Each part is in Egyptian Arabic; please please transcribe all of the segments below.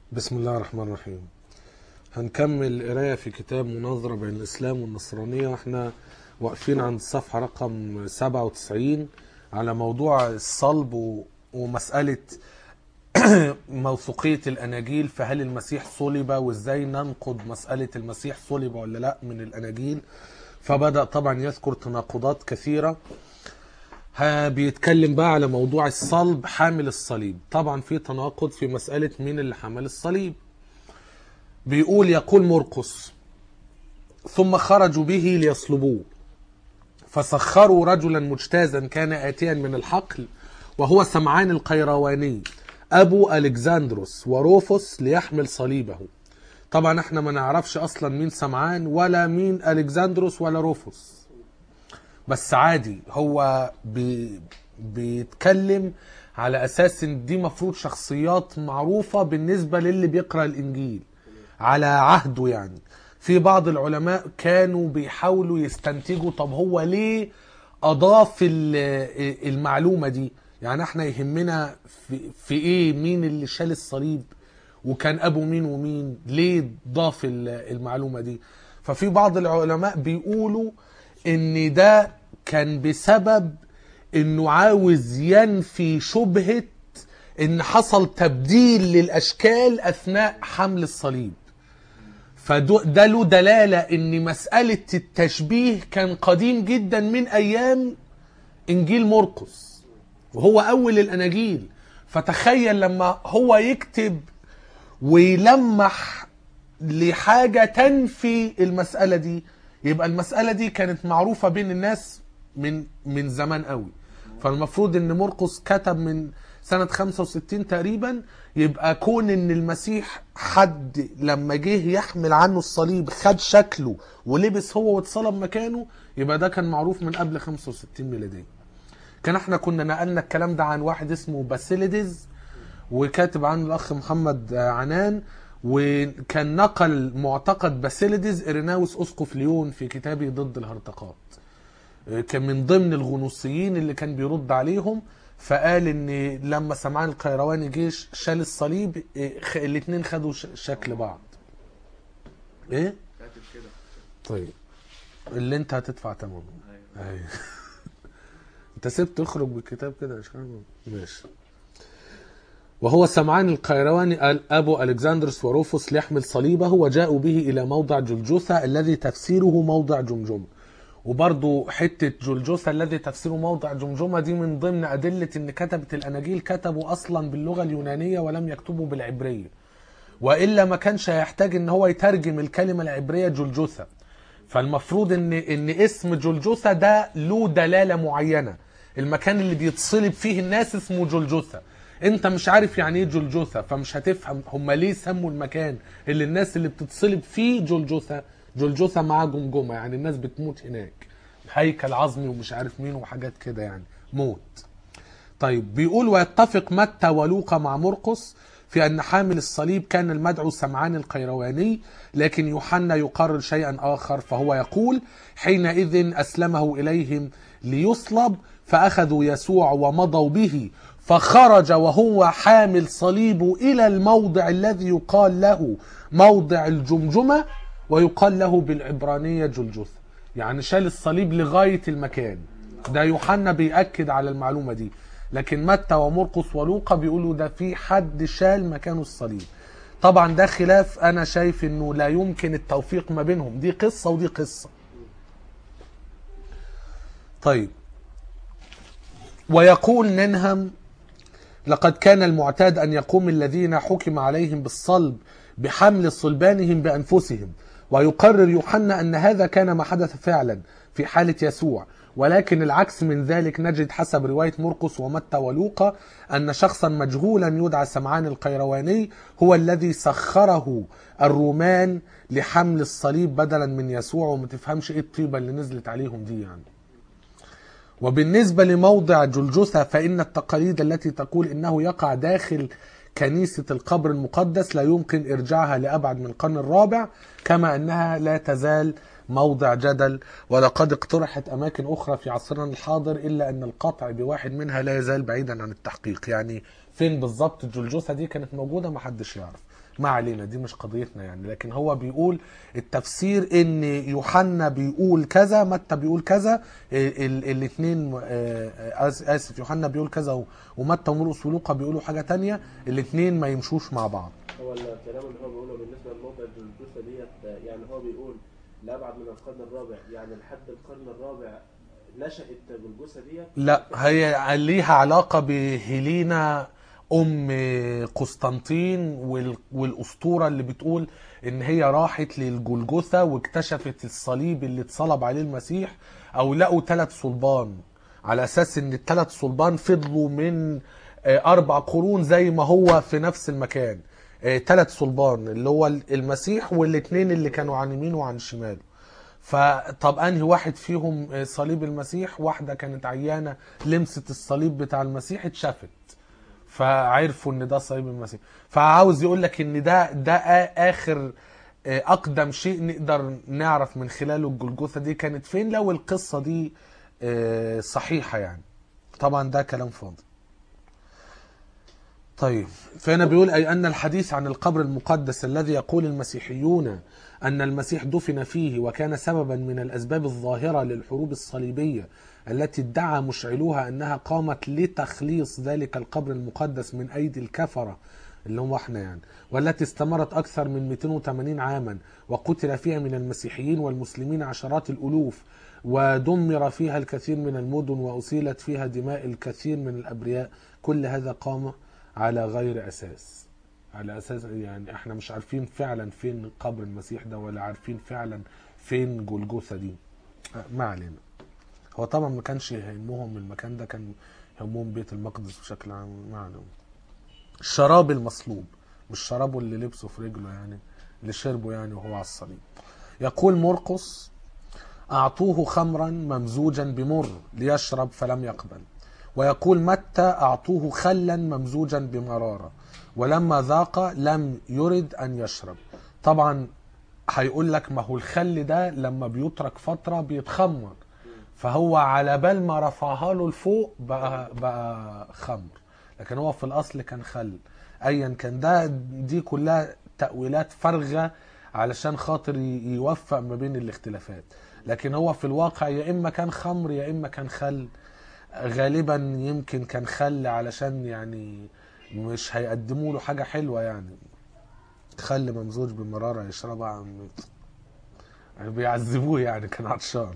بسم الله الرحمن الرحيم هنكمل قرايه في كتاب مناظره بين الاسلام والنصرانيه واحنا واقفين عند الصفحه رقم 97 على موضوع الصلب و- ومساله موثوقيه الاناجيل فهل المسيح صلب وازاي ننقض مساله المسيح صلب ولا لا من الاناجيل فبدا طبعا يذكر تناقضات كثيره ها بيتكلم بقى على موضوع الصلب حامل الصليب طبعا في تناقض في مسألة مين اللي حمل الصليب بيقول يقول مرقس ثم خرجوا به ليصلبوه فسخروا رجلا مجتازا كان آتيا من الحقل وهو سمعان القيرواني أبو ألكسندروس وروفوس ليحمل صليبه طبعا احنا ما نعرفش اصلا مين سمعان ولا مين ألكسندروس ولا روفوس بس عادي هو بي بيتكلم على اساس ان دي مفروض شخصيات معروفه بالنسبه للي بيقرا الانجيل على عهده يعني في بعض العلماء كانوا بيحاولوا يستنتجوا طب هو ليه اضاف ال- المعلومه دي يعني احنا يهمنا في, في ايه مين اللي شال الصليب وكان ابو مين ومين ليه ضاف ال- المعلومه دي ففي بعض العلماء بيقولوا ان ده كان بسبب انه عاوز ينفي شبهه ان حصل تبديل للاشكال اثناء حمل الصليب فده له دلاله ان مساله التشبيه كان قديم جدا من ايام انجيل مرقس وهو اول الاناجيل فتخيل لما هو يكتب ويلمح لحاجه تنفي المساله دي يبقى المساله دي كانت معروفه بين الناس من من زمان قوي فالمفروض ان مرقس كتب من سنة 65 تقريبا يبقى كون ان المسيح حد لما جه يحمل عنه الصليب خد شكله ولبس هو واتصلب مكانه يبقى ده كان معروف من قبل 65 ميلادية كان احنا كنا نقلنا الكلام ده عن واحد اسمه باسيليدز وكاتب عنه الاخ محمد عنان وكان نقل معتقد باسيليدز اريناوس اسقف ليون في كتابه ضد الهرطقات كان من ضمن الغنوصيين اللي كان بيرد عليهم فقال ان لما سمعان القيرواني جيش شال الصليب الاثنين خدوا ش- شكل بعض ايه كاتب كده طيب اللي انت هتدفع ثمنه ايوه انت سبت تخرج بالكتاب كده يا شباب ماشي وهو سمعان القيرواني قال ابو الكسندروس وروفوس ليحمل صليبه وجاءوا به الى موضع جلجثه الذي تفسيره موضع جمجمه وبرضو حتة جلجثة الذي تفسيره موضع جمجمة دي من ضمن أدلة إن كتبة الأناجيل كتبوا أصلا باللغة اليونانية ولم يكتبوا بالعبرية وإلا ما كانش هيحتاج إن هو يترجم الكلمة العبرية جلجثة فالمفروض إن إن اسم جلجثة ده له دلالة معينة المكان اللي بيتصلب فيه الناس اسمه جلجثة انت مش عارف يعني ايه جلجثة فمش هتفهم هم ليه سموا المكان اللي الناس اللي بتتصلب فيه جلجثة جلجثة مع جمجمة يعني الناس بتموت هناك هيكل عظمي ومش عارف مين وحاجات كده يعني موت طيب بيقول ويتفق متى ولوقا مع مرقس في أن حامل الصليب كان المدعو سمعان القيرواني لكن يوحنا يقرر شيئا آخر فهو يقول حينئذ أسلمه إليهم ليصلب فأخذوا يسوع ومضوا به فخرج وهو حامل صليبه إلى الموضع الذي يقال له موضع الجمجمة ويقال له بالعبرانية جلجثة يعني شال الصليب لغاية المكان ده يوحنا بيأكد على المعلومة دي لكن متى ومرقس ولوقا بيقولوا ده في حد شال مكانه الصليب طبعا ده خلاف انا شايف انه لا يمكن التوفيق ما بينهم دي قصة ودي قصة طيب ويقول ننهم لقد كان المعتاد أن يقوم الذين حكم عليهم بالصلب بحمل صلبانهم بأنفسهم ويقرر يوحنا أن هذا كان ما حدث فعلا في حالة يسوع ولكن العكس من ذلك نجد حسب رواية مرقس ومتى ولوقا أن شخصا مجهولا يدعى سمعان القيرواني هو الذي سخره الرومان لحمل الصليب بدلا من يسوع وما تفهمش ايه الطيبة اللي نزلت عليهم دي يعني وبالنسبة لموضع جلجثة فإن التقاليد التي تقول إنه يقع داخل كنيسة القبر المقدس لا يمكن إرجاعها لأبعد من القرن الرابع كما أنها لا تزال موضع جدل ولقد اقترحت أماكن أخرى في عصرنا الحاضر إلا أن القطع بواحد منها لا يزال بعيدا عن التحقيق يعني فين بالظبط الجلجثه دي كانت موجوده محدش يعرف ما علينا دي مش قضيتنا يعني لكن هو بيقول التفسير ان يوحنا بيقول كذا متى بيقول كذا الاثنين اسف يوحنا بيقول كذا و- ومتى ومرقس ولوقا بيقولوا حاجه تانية الاثنين ما يمشوش مع بعض هو الكلام اللي هو بيقوله بالنسبه لموقع الجلجثه ديت يعني هو بيقول لابعد من القرن الرابع يعني لحد القرن الرابع نشأت الجلجثه ديت لا هي ليها علاقة بهيلينا أم قسطنطين وال- والأسطورة اللي بتقول إن هي راحت للجلجثة واكتشفت الصليب اللي اتصلب عليه المسيح أو لقوا ثلاث صلبان على أساس إن الثلاث صلبان فضلوا من آه، أربع قرون زي ما هو في نفس المكان ثلاث صلبان اللي هو المسيح والاثنين اللي كانوا عن يمينه وعن شماله فطب انهي واحد فيهم صليب المسيح واحده كانت عيانه لمست الصليب بتاع المسيح اتشافت فعرفوا ان ده صليب المسيح فعاوز يقول لك ان ده ده آ- اخر آه، اقدم شيء نقدر نعرف من خلاله الجلجثه دي كانت فين لو القصه دي آه، صحيحه يعني طبعا ده كلام فاضي طيب فهنا بيقول أي أن الحديث عن القبر المقدس الذي يقول المسيحيون أن المسيح دفن فيه وكان سببا من الأسباب الظاهرة للحروب الصليبية التي ادعى مشعلوها أنها قامت لتخليص ذلك القبر المقدس من أيدي الكفرة اللي هم احنا يعني والتي استمرت أكثر من 280 عاما وقتل فيها من المسيحيين والمسلمين عشرات الألوف ودمر فيها الكثير من المدن وأسيلت فيها دماء الكثير من الأبرياء كل هذا قام على غير أساس على أساس يعني احنا مش عارفين فعلا فين قبر المسيح ده ولا عارفين فعلا فين جلجثة دي أه، ما علينا هو طبعا ما كانش يهمهم المكان ده كان يهمهم بيت المقدس بشكل عام ما علينا الشراب المصلوب مش شرابه اللي لبسه في رجله يعني اللي شربه يعني وهو على الصليب يقول مرقس أعطوه خمرا ممزوجا بمر ليشرب فلم يقبل ويقول متى أعطوه خلا ممزوجا بمرارة ولما ذاق لم يرد أن يشرب طبعا هيقول لك ما هو الخل ده لما بيترك فترة بيتخمر فهو على بال ما رفعها له لفوق بقى بقى خمر لكن هو في الاصل كان خل ايا كان ده دي كلها تاويلات فارغه علشان خاطر ي- يوفق ما بين الاختلافات لكن هو في الواقع يا اما كان خمر يا اما كان خل غالبا يمكن كان خل علشان يعني مش هيقدموا له حاجه حلوه يعني خل ممزوج بمراره يشربها عم- يعني بيعذبوه يعني كان عطشان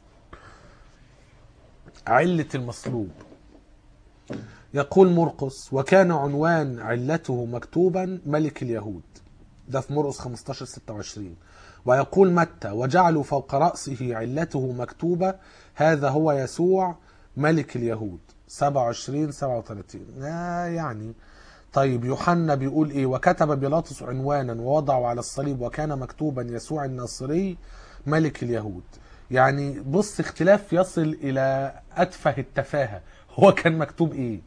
علة المصلوب يقول مرقس وكان عنوان علته مكتوبا ملك اليهود ده في مرقس 15 26 ويقول متى وجعلوا فوق رأسه علته مكتوبة هذا هو يسوع ملك اليهود 27 37 آه يعني طيب يوحنا بيقول ايه وكتب بيلاطس عنوانا ووضعه على الصليب وكان مكتوبا يسوع الناصري ملك اليهود يعني بص اختلاف يصل الى اتفه التفاهه هو كان مكتوب ايه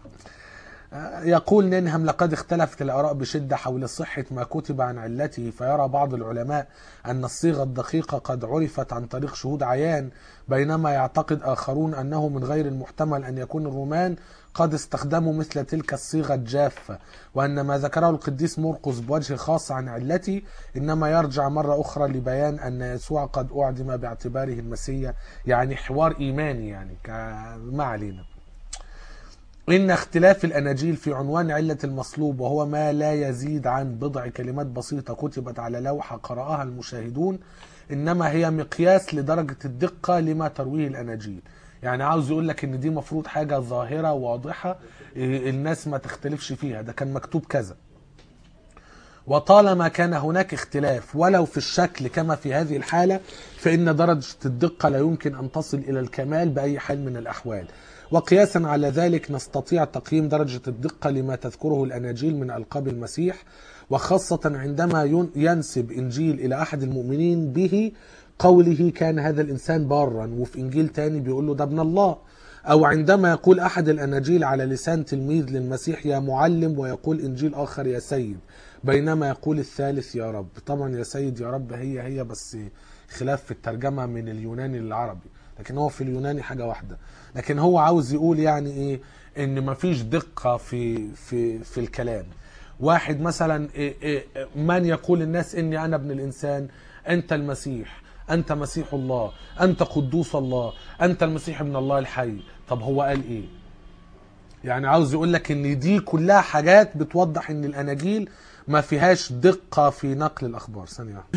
يقول ننهم لقد اختلفت الآراء بشدة حول صحة ما كتب عن علته فيرى بعض العلماء أن الصيغة الدقيقة قد عرفت عن طريق شهود عيان بينما يعتقد آخرون أنه من غير المحتمل أن يكون الرومان قد استخدموا مثل تلك الصيغة الجافة وأن ما ذكره القديس مرقس بوجه خاص عن علته إنما يرجع مرة أخرى لبيان أن يسوع قد أعدم باعتباره المسيح يعني حوار إيماني يعني ك- ما علينا إن اختلاف الأناجيل في عنوان علة المصلوب وهو ما لا يزيد عن بضع كلمات بسيطة كتبت على لوحة قرأها المشاهدون إنما هي مقياس لدرجة الدقة لما ترويه الأناجيل يعني عاوز يقول لك إن دي مفروض حاجة ظاهرة واضحة إيه، الناس ما تختلفش فيها ده كان مكتوب كذا وطالما كان هناك اختلاف ولو في الشكل كما في هذه الحالة فإن درجة الدقة لا يمكن أن تصل إلى الكمال بأي حال من الأحوال وقياسا على ذلك نستطيع تقييم درجة الدقة لما تذكره الأناجيل من ألقاب المسيح وخاصة عندما ين- ينسب إنجيل إلى أحد المؤمنين به قوله كان هذا الإنسان بارا وفي إنجيل تاني بيقول له ده ابن الله أو عندما يقول أحد الأناجيل على لسان تلميذ للمسيح يا معلم ويقول إنجيل آخر يا سيد بينما يقول الثالث يا رب طبعا يا سيد يا رب هي هي بس خلاف في الترجمة من اليوناني للعربي لكن هو في اليوناني حاجة واحدة لكن هو عاوز يقول يعني ايه ان مفيش دقه في في في الكلام واحد مثلا إيه إيه من يقول الناس اني انا ابن الانسان انت المسيح انت مسيح الله انت قدوس الله انت المسيح ابن الله الحي طب هو قال ايه يعني عاوز يقول لك ان دي كلها حاجات بتوضح ان الاناجيل ما فيهاش دقه في نقل الاخبار ثانيه واحدة.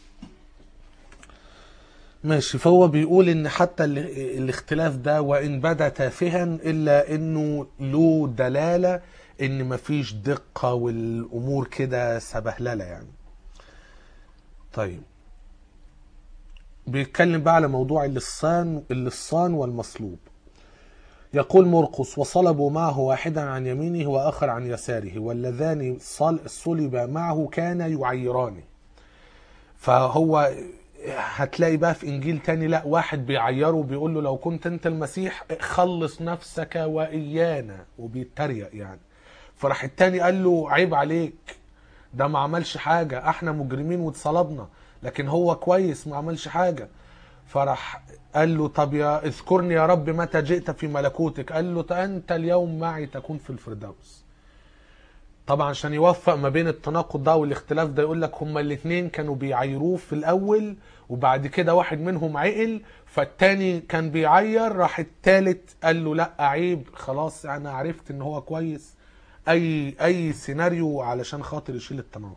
ماشي فهو بيقول ان حتى ال- الاختلاف ده وان بدا تافها الا انه له دلاله ان مفيش دقه والامور كده سبهلله يعني طيب بيتكلم بقى على موضوع اللصان اللصان والمصلوب يقول مرقس وصلبوا معه واحدا عن يمينه واخر عن يساره واللذان صل- صلب معه كان يعيرانه فهو هتلاقي بقى في انجيل تاني لا واحد بيعيره بيقول له لو كنت انت المسيح خلص نفسك وايانا وبيتريق يعني فراح التاني قال له عيب عليك ده ما عملش حاجة احنا مجرمين واتصلبنا لكن هو كويس ما عملش حاجة فراح قال له طب يا اذكرني يا رب متى جئت في ملكوتك قال له انت اليوم معي تكون في الفردوس طبعا عشان يوفق ما بين التناقض ده والاختلاف ده يقول لك هما الاثنين كانوا بيعايروه في الاول وبعد كده واحد منهم عقل فالتاني كان بيعير راح التالت قال له لا عيب خلاص انا عرفت ان هو كويس اي اي سيناريو علشان خاطر يشيل التناقض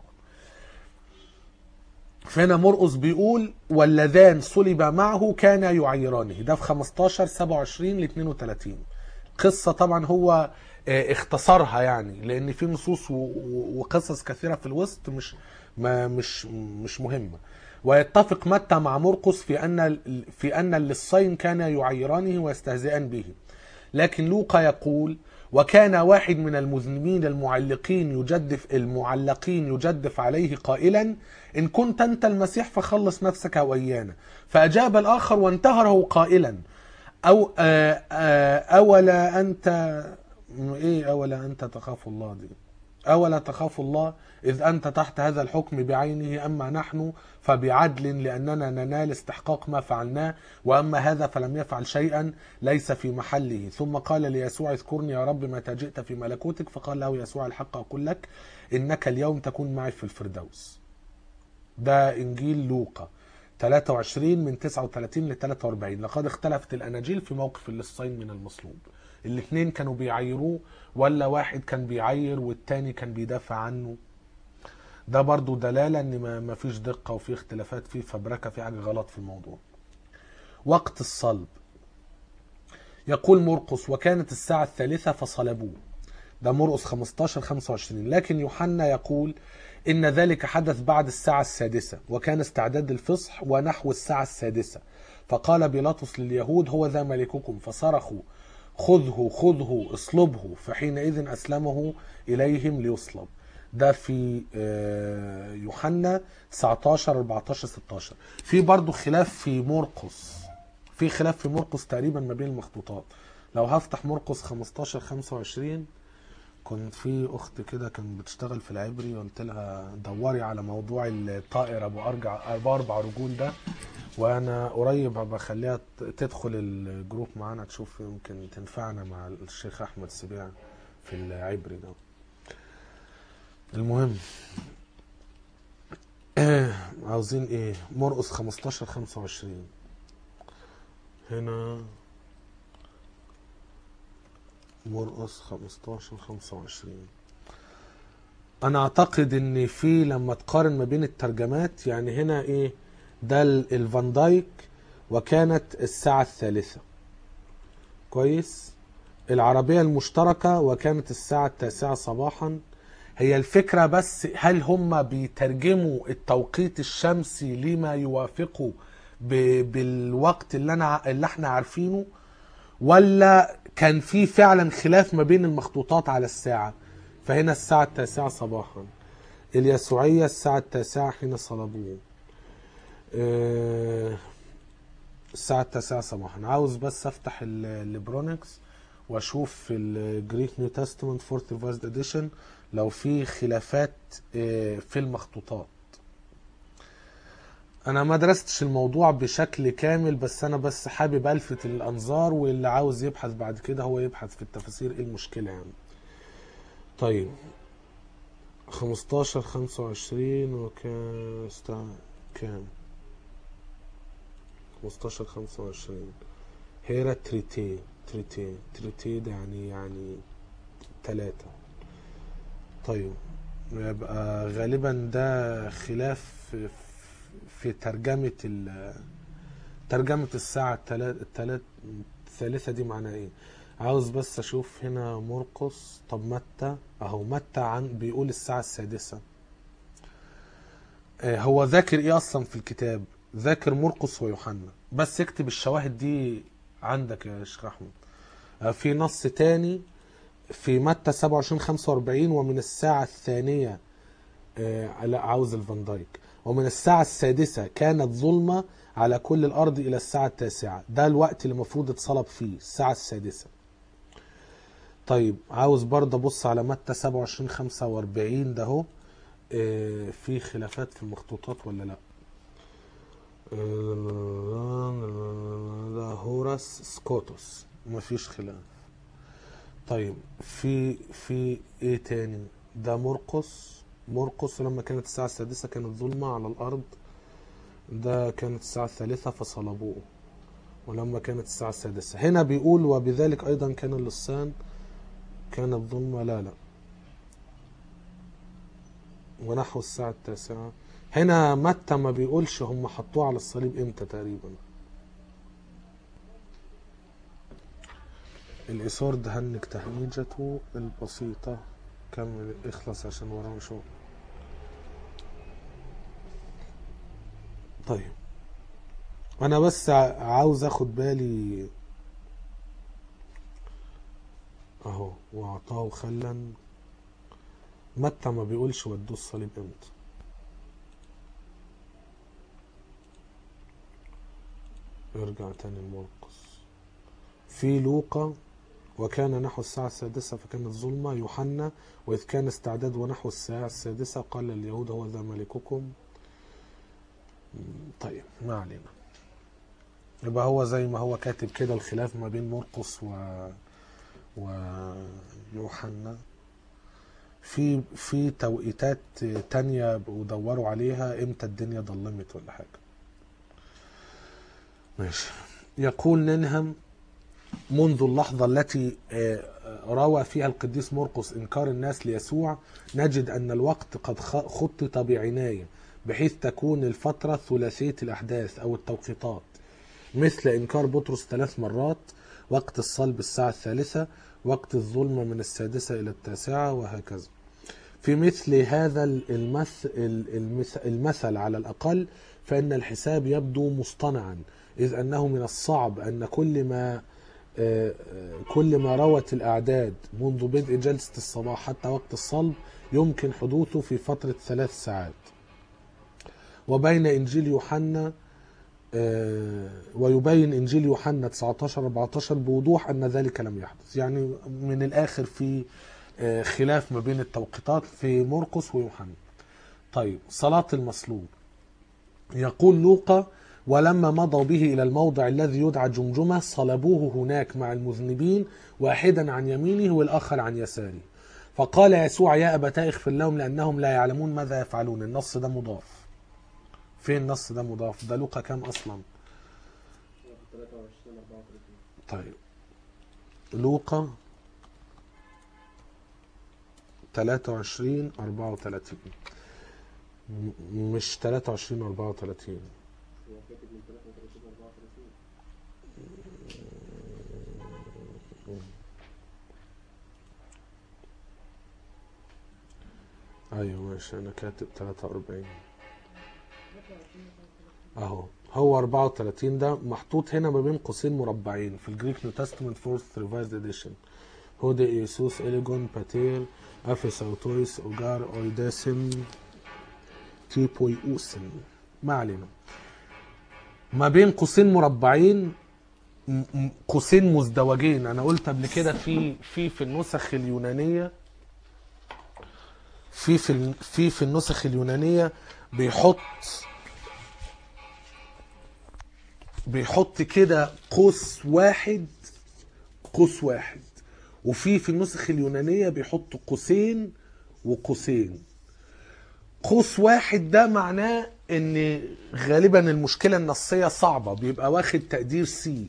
فهنا مرقس بيقول واللذان صلب معه كان يعيرانه ده في 15 27 ل 32 قصة طبعا هو آه، اختصرها يعني لان في نصوص و- و- وقصص كثيرة في الوسط مش ما مش مش مهمة ويتفق متى مع مرقس في ان في ان اللصين كان يعيرانه ويستهزئان به لكن لوقا يقول وكان واحد من المذنبين المعلقين يجدف المعلقين يجدف عليه قائلا إن كنت أنت المسيح فخلص نفسك وإيانا فأجاب الآخر وانتهره قائلا أو آه آه أولا أنت إيه أولا أنت تخاف الله دي أولا تخاف الله إذ أنت تحت هذا الحكم بعينه أما نحن فبعدل لأننا ننال استحقاق ما فعلناه وأما هذا فلم يفعل شيئا ليس في محله ثم قال ليسوع اذكرني يا رب متى جئت في ملكوتك فقال له يسوع الحق أقول لك إنك اليوم تكون معي في الفردوس ده إنجيل لوقا 23 من 39 ل 43 لقد اختلفت الأناجيل في موقف اللصين من المصلوب الاثنين كانوا بيعيروه ولا واحد كان بيعير والتاني كان بيدافع عنه ده برضو دلالة ان ما ما فيش دقة وفي اختلافات فيه فبركة في حاجة غلط في الموضوع وقت الصلب يقول مرقس وكانت الساعة الثالثة فصلبوه ده مرقس 15 25 لكن يوحنا يقول إن ذلك حدث بعد الساعة السادسة وكان استعداد الفصح ونحو الساعة السادسة فقال بيلاطس لليهود هو ذا ملككم فصرخوا خذه خذه اصلبه فحينئذ أسلمه إليهم ليصلب ده في آه، يوحنا 19 14 16 في برضو خلاف في مرقس في خلاف في مرقس تقريبا ما بين المخطوطات لو هفتح مرقس 15 25 كنت في اخت كده كانت بتشتغل في العبري قلت لها دوري على موضوع الطائر ابو ارجع ابو اربع رجول ده وانا قريب بخليها تدخل الجروب معانا تشوف يمكن تنفعنا مع الشيخ احمد سبيع في العبري ده المهم عاوزين ايه مرقس 15 25 هنا مرقس 15 25 انا اعتقد ان في لما تقارن ما بين الترجمات يعني هنا ايه ده ال- الفان دايك وكانت الساعة الثالثة كويس العربية المشتركة وكانت الساعة التاسعة صباحا هي الفكرة بس هل هم بيترجموا التوقيت الشمسي لما يوافقه ب- بالوقت اللي انا اللي احنا عارفينه ولا كان في فعلا خلاف ما بين المخطوطات على الساعة فهنا الساعة التاسعة صباحا اليسوعية الساعة التاسعة حين صلبوه آه، الساعة التاسعة صباحا عاوز بس افتح ال- الليبرونكس واشوف في الجريك نيو تestament فورث ريفايزد اديشن لو في خلافات آه، في المخطوطات انا ما درستش الموضوع بشكل كامل بس انا بس حابب الفت الانظار واللي عاوز يبحث بعد كده هو يبحث في التفاسير ايه المشكلة يعني طيب 15 25 وكام استا كام 15 25 هيرا تريتي تريتي تريتي ده يعني يعني ثلاثة طيب يبقى غالبا ده خلاف في, في ترجمة ال ترجمة الساعة التلات التلات الثالثة دي معناها ايه عاوز بس اشوف هنا مرقس طب متى اهو متى عن بيقول الساعة السادسة آه، هو ذاكر ايه اصلا في الكتاب ذاكر مرقس ويوحنا بس اكتب الشواهد دي عندك يا شيخ احمد آه، في نص تاني في متى 27 45 ومن الساعة الثانية آه، لا عاوز الفان دايك ومن الساعة السادسة كانت ظلمة على كل الأرض إلى الساعة التاسعة ده الوقت اللي المفروض اتصلب فيه الساعة السادسة طيب عاوز برضه أبص على متى 27 45 ده هو آه، في خلافات في المخطوطات ولا لا آه، ده هوراس سكوتوس مفيش خلاف طيب في في ايه تاني ده مرقس مرقس لما كانت الساعة السادسة كانت ظلمة على الأرض ده كانت الساعة الثالثة فصلبوه ولما كانت الساعة السادسة هنا بيقول وبذلك أيضا كان اللصان كانت ظلمة لا لا ونحو الساعة التاسعة هنا متى ما بيقولش هم حطوه على الصليب امتى تقريبا الإيثار دهنك تهنيجته البسيطة كمل اخلص عشان وراه شغل طيب انا بس ع- عاوز اخد بالي اهو واعطاه خلا متى ما بيقولش ودوه الصليب امتى ارجع تاني المرقس في لوقا وكان نحو الساعة السادسة فكانت ظلمة يوحنا وإذ كان استعداد ونحو الساعة السادسة قال اليهود هو ذا ملككم مم، طيب ما علينا يبقى هو زي ما هو كاتب كده الخلاف ما بين مرقس و ويوحنا في في توقيتات تانية ودوروا عليها امتى الدنيا ضلمت ولا حاجة ماشي يقول ننهم منذ اللحظة التي آه، روى فيها القديس مرقس إنكار الناس ليسوع نجد أن الوقت قد خ- خطط بعناية بحيث تكون الفترة ثلاثية الأحداث أو التوقيتات مثل إنكار بطرس ثلاث مرات وقت الصلب الساعة الثالثة وقت الظلمة من السادسة إلى التاسعة وهكذا في مثل هذا المثل, المثل, المثل على الأقل فإن الحساب يبدو مصطنعا إذ أنه من الصعب أن كل ما آه، آه، كل ما روت الأعداد منذ بدء جلسة الصباح حتى وقت الصلب يمكن حدوثه في فترة ثلاث ساعات وبين إنجيل يوحنا آه، ويبين إنجيل يوحنا 19 14 بوضوح أن ذلك لم يحدث يعني من الآخر في آه، خلاف ما بين التوقيتات في مرقس ويوحنا طيب صلاة المصلوب يقول لوقا ولما مضوا به إلى الموضع الذي يدعى جمجمة صلبوه هناك مع المذنبين واحدا عن يمينه والآخر عن يساره فقال يسوع يا أبتاه اغفر لهم لأنهم لا يعلمون ماذا يفعلون النص ده مضاف فين النص ده مضاف ده لوقا كام أصلا 23 34 طيب لوقا 23 34 م- مش 23 34 هو كاتب من 33 34 ايوه ماشي انا كاتب 43 اهو هو 34 ده محطوط هنا ما بين قوسين مربعين في الجريك نيو تestament فورث ريفايزد اديشن هودي ايسوس اليجون باتير افيس اوتويس اوجار اويداسم تيبوي اوسن ما علينا ما بين قوسين مربعين م- م- قوسين مزدوجين انا قلت قبل كده في في في النسخ اليونانيه في في ال- في في النسخ اليونانيه بيحط بيحط كده قوس واحد قوس واحد وفي في النسخ اليونانية بيحط قوسين وقوسين قوس واحد ده معناه ان غالبا المشكلة النصية صعبة بيبقى واخد تقدير سي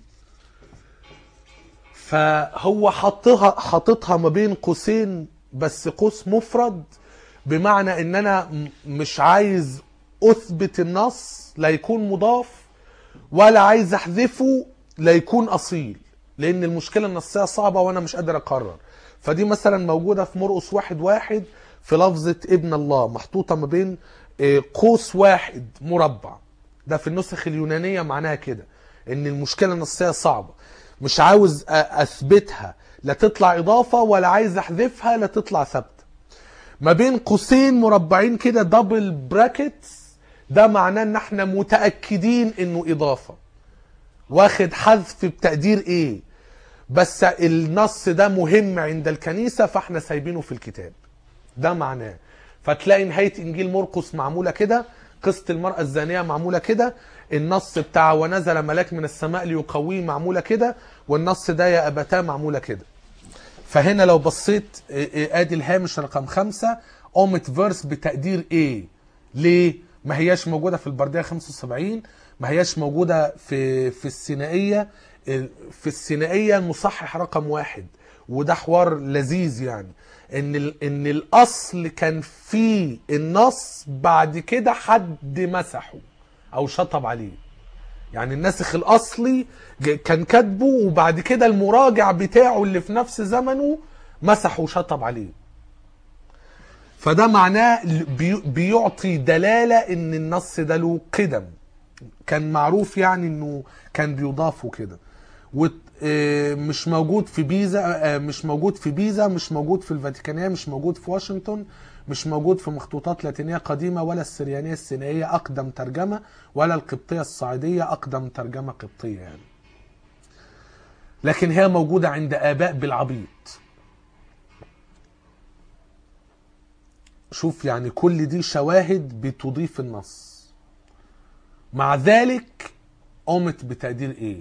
فهو حطها حاططها ما بين قوسين بس قوس مفرد بمعنى ان انا م- مش عايز اثبت النص لا يكون مضاف ولا عايز احذفه لا يكون اصيل لان المشكله النصيه صعبه وانا مش قادر اقرر فدي مثلا موجوده في مرقس واحد واحد في لفظه ابن الله محطوطه ما بين آه، قوس واحد مربع ده في النسخ اليونانيه معناها كده ان المشكله النصيه صعبه مش عاوز أ- اثبتها لا تطلع اضافه ولا عايز احذفها لا تطلع ثابته ما بين قوسين مربعين كده دبل براكتس ده معناه ان احنا متاكدين انه اضافه واخد حذف بتقدير ايه بس النص ده مهم عند الكنيسه فاحنا سايبينه في الكتاب ده معناه فتلاقي نهايه انجيل مرقس معموله كده قصه المراه الزانيه معموله كده النص بتاع ونزل ملاك من السماء ليقويه معموله كده والنص ده يا ابتاه معموله كده فهنا لو بصيت إيه إيه ادي الهامش رقم خمسة اومت فيرس بتقدير ايه ليه ما هياش موجودة في البردية 75 ما هياش موجودة في في السينائية ال- في السينائية المصحح رقم واحد وده حوار لذيذ يعني ان ال- ان الاصل كان في النص بعد كده حد مسحه او شطب عليه يعني الناسخ الاصلي ج- كان كاتبه وبعد كده المراجع بتاعه اللي في نفس زمنه مسح وشطب عليه فده معناه ل- بي- بيعطي دلالة ان النص ده له قدم كان معروف يعني انه كان بيضاف وكده وت- آه، مش موجود في بيزا آه، مش موجود في بيزا مش موجود في الفاتيكانية مش موجود في واشنطن مش موجود في مخطوطات لاتينية قديمة ولا السريانية السينائية أقدم ترجمة ولا القبطية الصعيدية أقدم ترجمة قبطية يعني لكن هي موجودة عند آباء بالعبيط شوف يعني كل دي شواهد بتضيف النص مع ذلك قامت بتقدير ايه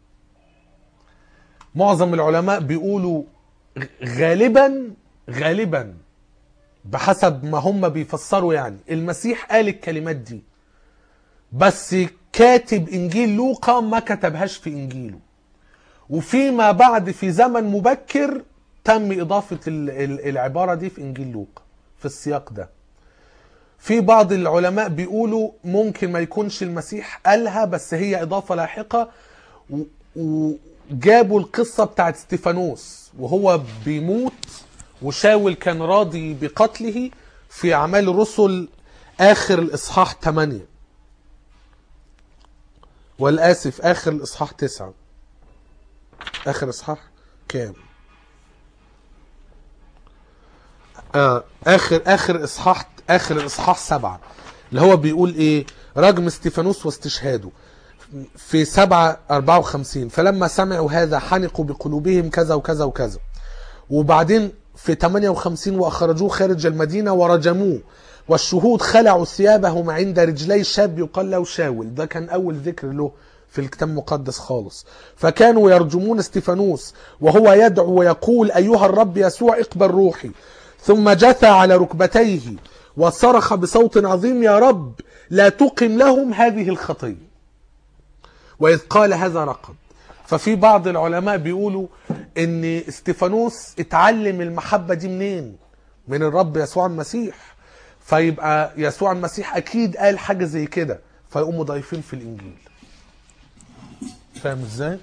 معظم العلماء بيقولوا غ- غالبا غالبا بحسب ما هم بيفسروا يعني المسيح قال الكلمات دي بس كاتب انجيل لوقا ما كتبهاش في انجيله وفيما بعد في زمن مبكر تم اضافه ال- ال- العباره دي في انجيل لوقا في السياق ده في بعض العلماء بيقولوا ممكن ما يكونش المسيح قالها بس هي اضافه لاحقه و- وجابوا القصه بتاعت ستيفانوس وهو بيموت وشاول كان راضي بقتله في اعمال الرسل اخر الاصحاح 8 والاسف اخر الاصحاح 9 اخر اصحاح كام آه اخر اخر اصحاح اخر الاصحاح سبعة اللي هو بيقول ايه رجم استيفانوس واستشهاده في سبعة أربعة وخمسين فلما سمعوا هذا حنقوا بقلوبهم كذا وكذا وكذا وبعدين في 58 وأخرجوه خارج المدينة ورجموه والشهود خلعوا ثيابهم عند رجلي شاب يقال له شاول ده كان أول ذكر له في الكتاب المقدس خالص فكانوا يرجمون استيفانوس وهو يدعو ويقول أيها الرب يسوع اقبل روحي ثم جثى على ركبتيه وصرخ بصوت عظيم يا رب لا تقم لهم هذه الخطيه وإذ قال هذا رقد ففي بعض العلماء بيقولوا ان استيفانوس اتعلم المحبة دي منين من الرب يسوع المسيح فيبقى يسوع المسيح اكيد قال حاجة زي كده فيقوموا ضايفين في الانجيل فاهم ازاي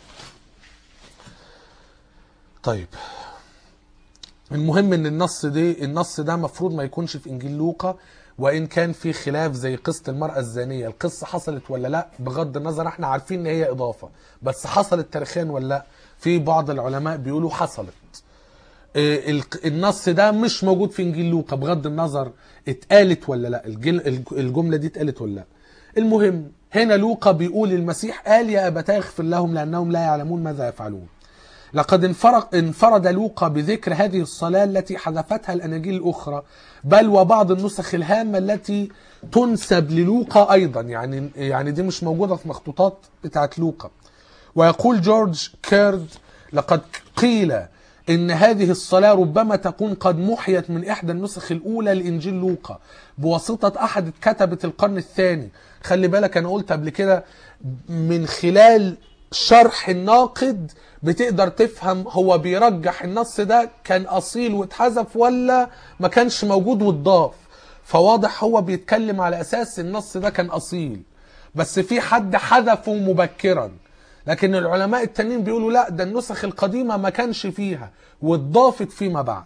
طيب المهم ان النص دي النص ده مفروض ما يكونش في انجيل لوقا وان كان في خلاف زي قصه المراه الزانيه القصه حصلت ولا لا بغض النظر احنا عارفين ان هي اضافه بس حصلت تاريخيا ولا لا في بعض العلماء بيقولوا حصلت إيه، الق- النص ده مش موجود في انجيل لوقا بغض النظر اتقالت ولا لا الجل- الج- الجمله دي اتقالت ولا لا المهم هنا لوقا بيقول المسيح قال يا ابتاه اغفر لهم لانهم لا يعلمون ماذا يفعلون لقد انفرق انفرد لوقا بذكر هذه الصلاة التي حذفتها الأناجيل الأخرى بل وبعض النسخ الهامة التي تنسب للوقا أيضا يعني يعني دي مش موجودة في مخطوطات بتاعت لوقا ويقول جورج كيرد لقد قيل إن هذه الصلاة ربما تكون قد محيت من إحدى النسخ الأولى لإنجيل لوقا بواسطة أحد كتبة القرن الثاني خلي بالك أنا قلت قبل كده من خلال شرح الناقد بتقدر تفهم هو بيرجح النص ده كان أصيل واتحذف ولا ما كانش موجود واتضاف فواضح هو بيتكلم على أساس النص ده كان أصيل بس في حد حذفه مبكرا لكن العلماء التانيين بيقولوا لا ده النسخ القديمة ما كانش فيها واتضافت فيما بعد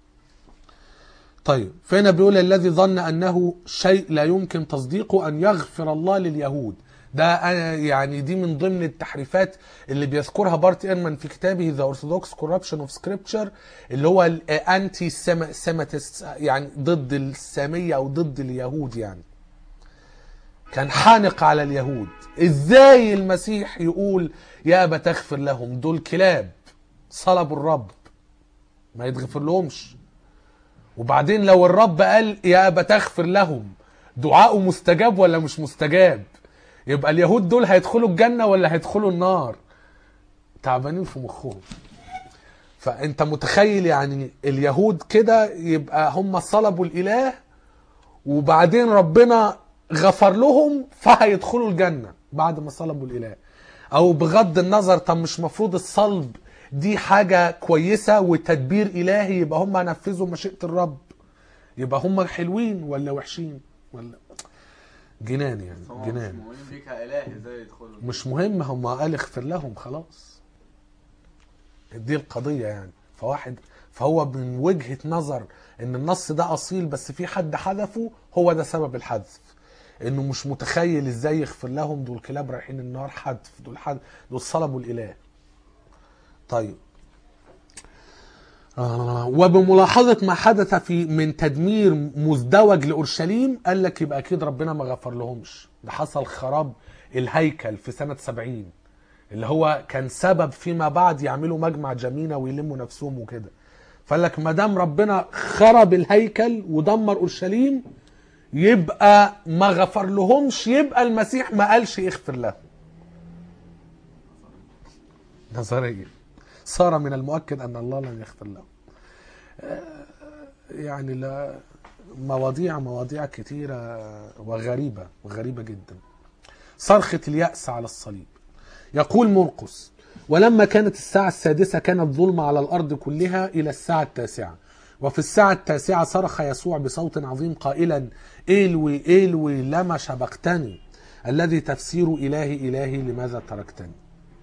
طيب فهنا بيقول الذي ظن أنه شيء لا يمكن تصديقه أن يغفر الله لليهود ده أنا- يعني دي من ضمن التحريفات اللي بيذكرها بارت ايرمان في كتابه ذا اورثودوكس كوربشن اوف سكريبتشر اللي هو الانتي سيماتست يعني ضد الساميه او ضد اليهود يعني كان حانق على اليهود ازاي المسيح يقول يا ابا تغفر لهم دول كلاب صلبوا الرب ما يتغفر لهمش وبعدين لو الرب قال يا ابا تغفر لهم دعاؤه مستجاب ولا مش مستجاب يبقى اليهود دول هيدخلوا الجنة ولا هيدخلوا النار تعبانين في مخهم فانت متخيل يعني اليهود كده يبقى هم صلبوا الاله وبعدين ربنا غفر لهم فهيدخلوا الجنة بعد ما صلبوا الاله او بغض النظر طب مش مفروض الصلب دي حاجة كويسة وتدبير الهي يبقى هم نفذوا مشيئة الرب يبقى هم حلوين ولا وحشين ولا جنان يعني هم جنان مش مؤمنين بيك كإله ازاي يدخلوا مش مهم هم قال اغفر لهم خلاص دي القضية يعني فواحد فهو من وجهة نظر ان النص ده اصيل بس في حد حذفه هو ده سبب الحذف انه مش متخيل ازاي يغفر لهم دول كلاب رايحين النار حذف دول حد دول صلبوا الاله طيب آه، وبملاحظة ما حدث في من تدمير مزدوج لأورشليم قال لك يبقى أكيد ربنا ما غفر لهمش ده حصل خراب الهيكل في سنة سبعين اللي هو كان سبب فيما بعد يعملوا مجمع جمينة ويلموا نفسهم وكده فقال لك ما دام ربنا خرب الهيكل ودمر أورشليم يبقى ما غفر لهمش يبقى المسيح ما قالش يغفر لهم نظرية صار من المؤكد أن الله لن يغفر لهم آه، يعني لا مواضيع مواضيع كتيرة وغريبة وغريبة جدا صرخة اليأس على الصليب يقول مرقس ولما كانت الساعة السادسة كانت ظلمة على الأرض كلها إلى الساعة التاسعة وفي الساعة التاسعة صرخ يسوع بصوت عظيم قائلا إلوي إلوي لما شبقتني الذي تفسير إلهي إلهي لماذا تركتني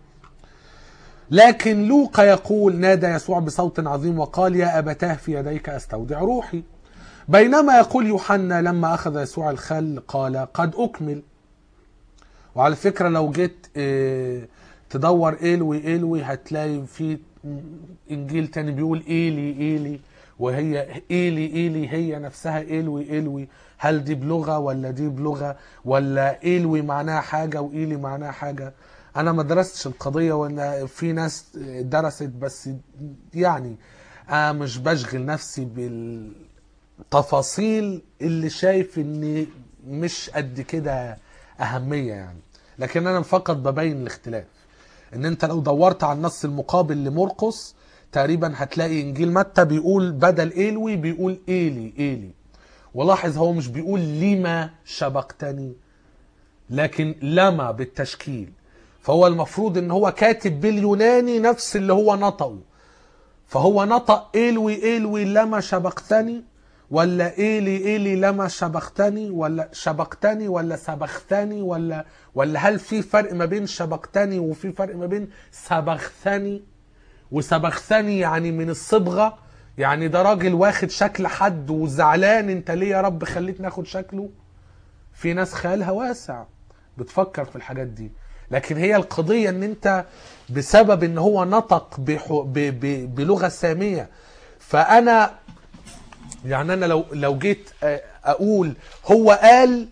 لكن لوقا يقول نادى يسوع بصوت عظيم وقال يا أبتاه في يديك أستودع روحي بينما يقول يوحنا لما أخذ يسوع الخل قال قد أكمل وعلى فكرة لو جيت آه، تدور إلوي إلوي هتلاقي في إنجيل تاني بيقول إيلي إيلي وهي إيلي إيلي هي نفسها إلوي إلوي هل دي بلغة ولا دي بلغة ولا إلوي معناها حاجة وإيلي معناها حاجة أنا ما درستش القضية وأن في ناس درست بس يعني أنا مش بشغل نفسي بالتفاصيل اللي شايف إن مش قد كده أهمية يعني لكن أنا فقط ببين الاختلاف ان انت لو دورت على النص المقابل لمرقس تقريبا هتلاقي انجيل متى بيقول بدل ايلوي بيقول ايلي ايلي ولاحظ هو مش بيقول لما شبقتني لكن لما بالتشكيل فهو المفروض ان هو كاتب باليوناني نفس اللي هو نطقه فهو نطق ايلوي ايلوي لما شبقتني ولا ايلي ايلي لما شبقتني ولا شبقتني ولا سبختني ولا ولا هل في فرق ما بين شبقتني وفي فرق ما بين سبختني وسبختني يعني من الصبغه يعني ده راجل واخد شكل حد وزعلان انت ليه يا رب خليتني اخد شكله في ناس خيالها واسع بتفكر في الحاجات دي لكن هي القضية ان انت بسبب ان هو نطق بحو ب ب بلغة سامية فانا يعني انا لو لو جيت آه، اقول هو قال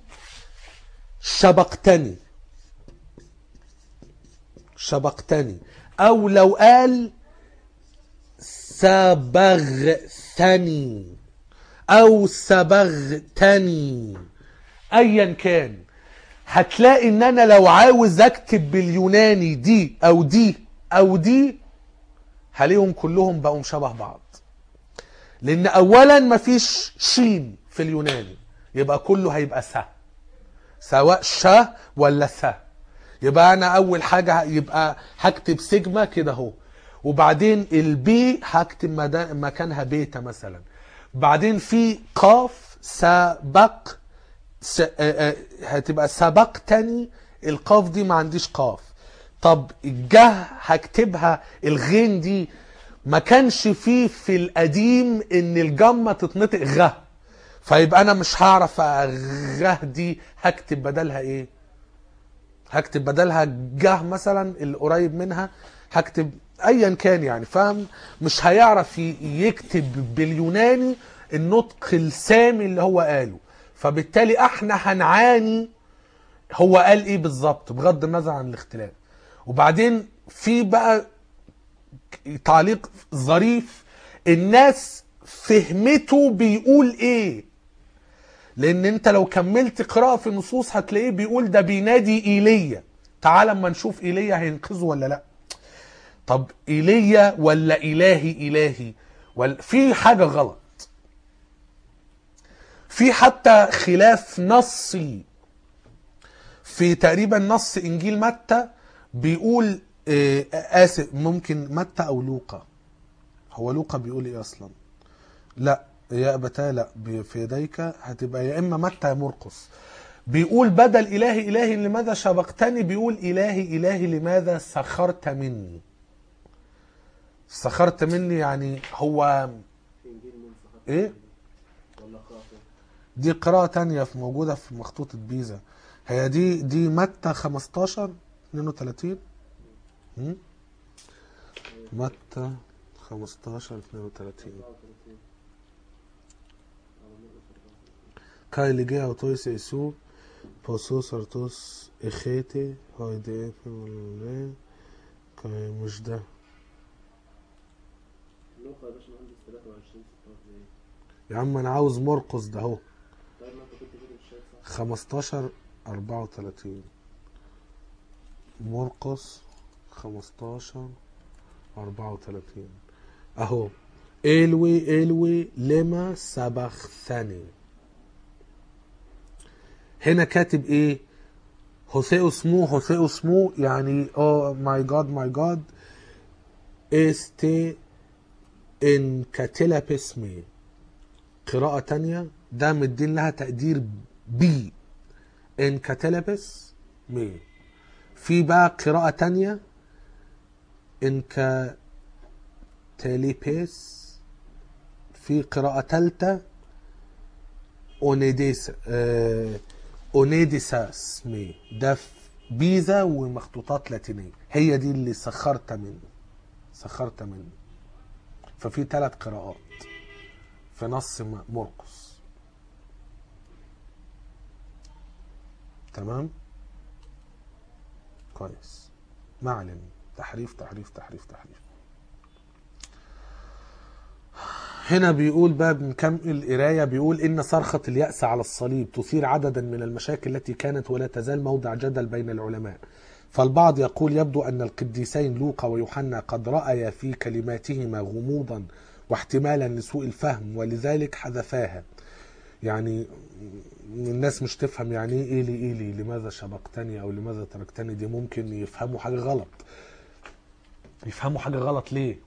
شبقتني شبقتني او لو قال سبغتني او سبغتني ايا كان هتلاقي ان انا لو عاوز اكتب باليوناني دي او دي او دي هلاقيهم كلهم بقوا شبه بعض لان اولا مفيش شين في اليوناني يبقى كله هيبقى س سواء ش ولا س يبقى انا اول حاجه يبقى هكتب سيجما كده اهو وبعدين البي هكتب مدا- مكانها بيتا مثلا بعدين في قاف سبق س... آه، آه، هتبقى سبقتني القاف دي ما عنديش قاف طب الجه هكتبها الغين دي ما كانش فيه في القديم ان الجمة تتنطق غ فيبقى انا مش هعرف غه دي هكتب بدلها ايه هكتب بدلها جه مثلا القريب منها هكتب ايا كان يعني فاهم مش هيعرف ي- يكتب باليوناني النطق السامي اللي هو قاله فبالتالي احنا هنعاني هو قال ايه بالظبط بغض النظر عن الاختلاف وبعدين في بقى تعليق ظريف الناس فهمته بيقول ايه لان انت لو كملت قراءة في النصوص هتلاقيه بيقول ده بينادي ايليا تعال اما نشوف ايليا هينقذه ولا لا طب ايليا ولا الهي الهي ولا في حاجة غلط في حتى خلاف نصي في تقريبا نص انجيل متى بيقول آه، اسف ممكن متى او لوقا هو لوقا بيقول ايه اصلا لا يا ابتاه لا ب- في يديك هتبقى يا اما متى يا مرقس بيقول بدل الهي الهي لماذا شبقتني بيقول الهي الهي لماذا سخرت مني سخرت مني يعني هو انجيل من صحابه ايه ولا خاطر دي قراءة تانية في موجودة في مخطوطة بيزا هي دي دي متى 15 32 هم؟ متى 15 32 كاي لجي اوتويس يسوع بوسوس ارتوس اخيتي هايدي كاي مش ده لوقا يا باشا مهندس 23 46 يا عم انا عاوز مرقس ده اهو طيب ما انت كنت كده مش شايف صح 15 34 مرقس 15 34 اهو الوي الوي لما سبختني هنا كاتب ايه هوسيو اسمو هوسيو اسمو يعني او ماي جاد ماي جاد استي ان كاتلا باسمي قراءة تانية ده مدين لها تقدير بي ان كاتلبس مي في بقى قراءة تانية ان كاتليبس في قراءة تالتة اونيديس آه اونيديساس مي ده في بيزا ومخطوطات لاتينية هي دي اللي سخرت منه سخرت منه ففي ثلاث قراءات في نص م- مرقس تمام كويس ما علينا تحريف تحريف تحريف تحريف هنا بيقول بقى بنكمل القرايه بيقول ان صرخه الياس على الصليب تثير عددا من المشاكل التي كانت ولا تزال موضع جدل بين العلماء فالبعض يقول يبدو ان القديسين لوقا ويوحنا قد رايا في كلماتهما غموضا واحتمالا لسوء الفهم ولذلك حذفاها يعني الناس مش تفهم يعني ايه ايلي ايلي لماذا شبقتني او لماذا تركتني دي ممكن يفهموا حاجه غلط يفهموا حاجه غلط ليه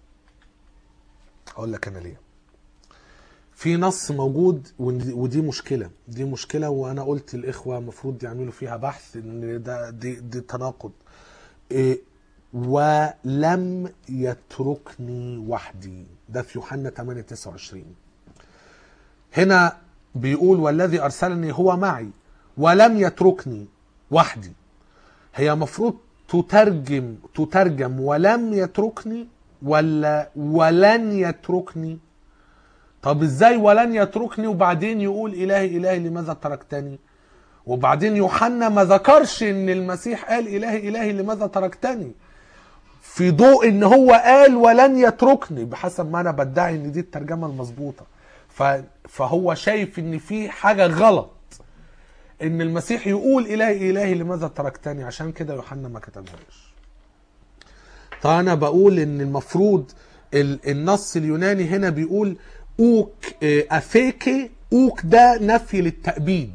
اقول لك انا ليه في نص موجود ودي ودي مشكله دي مشكله وانا قلت الاخوه المفروض يعملوا فيها بحث ان ده دي, دي تناقض إيه ولم يتركني وحدي ده في يوحنا 8 29 هنا بيقول والذي ارسلني هو معي ولم يتركني وحدي هي مفروض تترجم تترجم ولم يتركني ولا ولن يتركني طب ازاي ولن يتركني وبعدين يقول الهي الهي لماذا تركتني وبعدين يوحنا ما ذكرش ان المسيح قال الهي الهي لماذا تركتني في ضوء ان هو قال ولن يتركني بحسب ما انا بدعي ان دي الترجمه المظبوطه ف- فهو شايف ان في حاجه غلط ان المسيح يقول الهي الهي لماذا تركتني عشان كده يوحنا ما كتبهاش فانا بقول ان المفروض ال- النص اليوناني هنا بيقول اوك آه، افيكي اوك ده نفي للتأبيد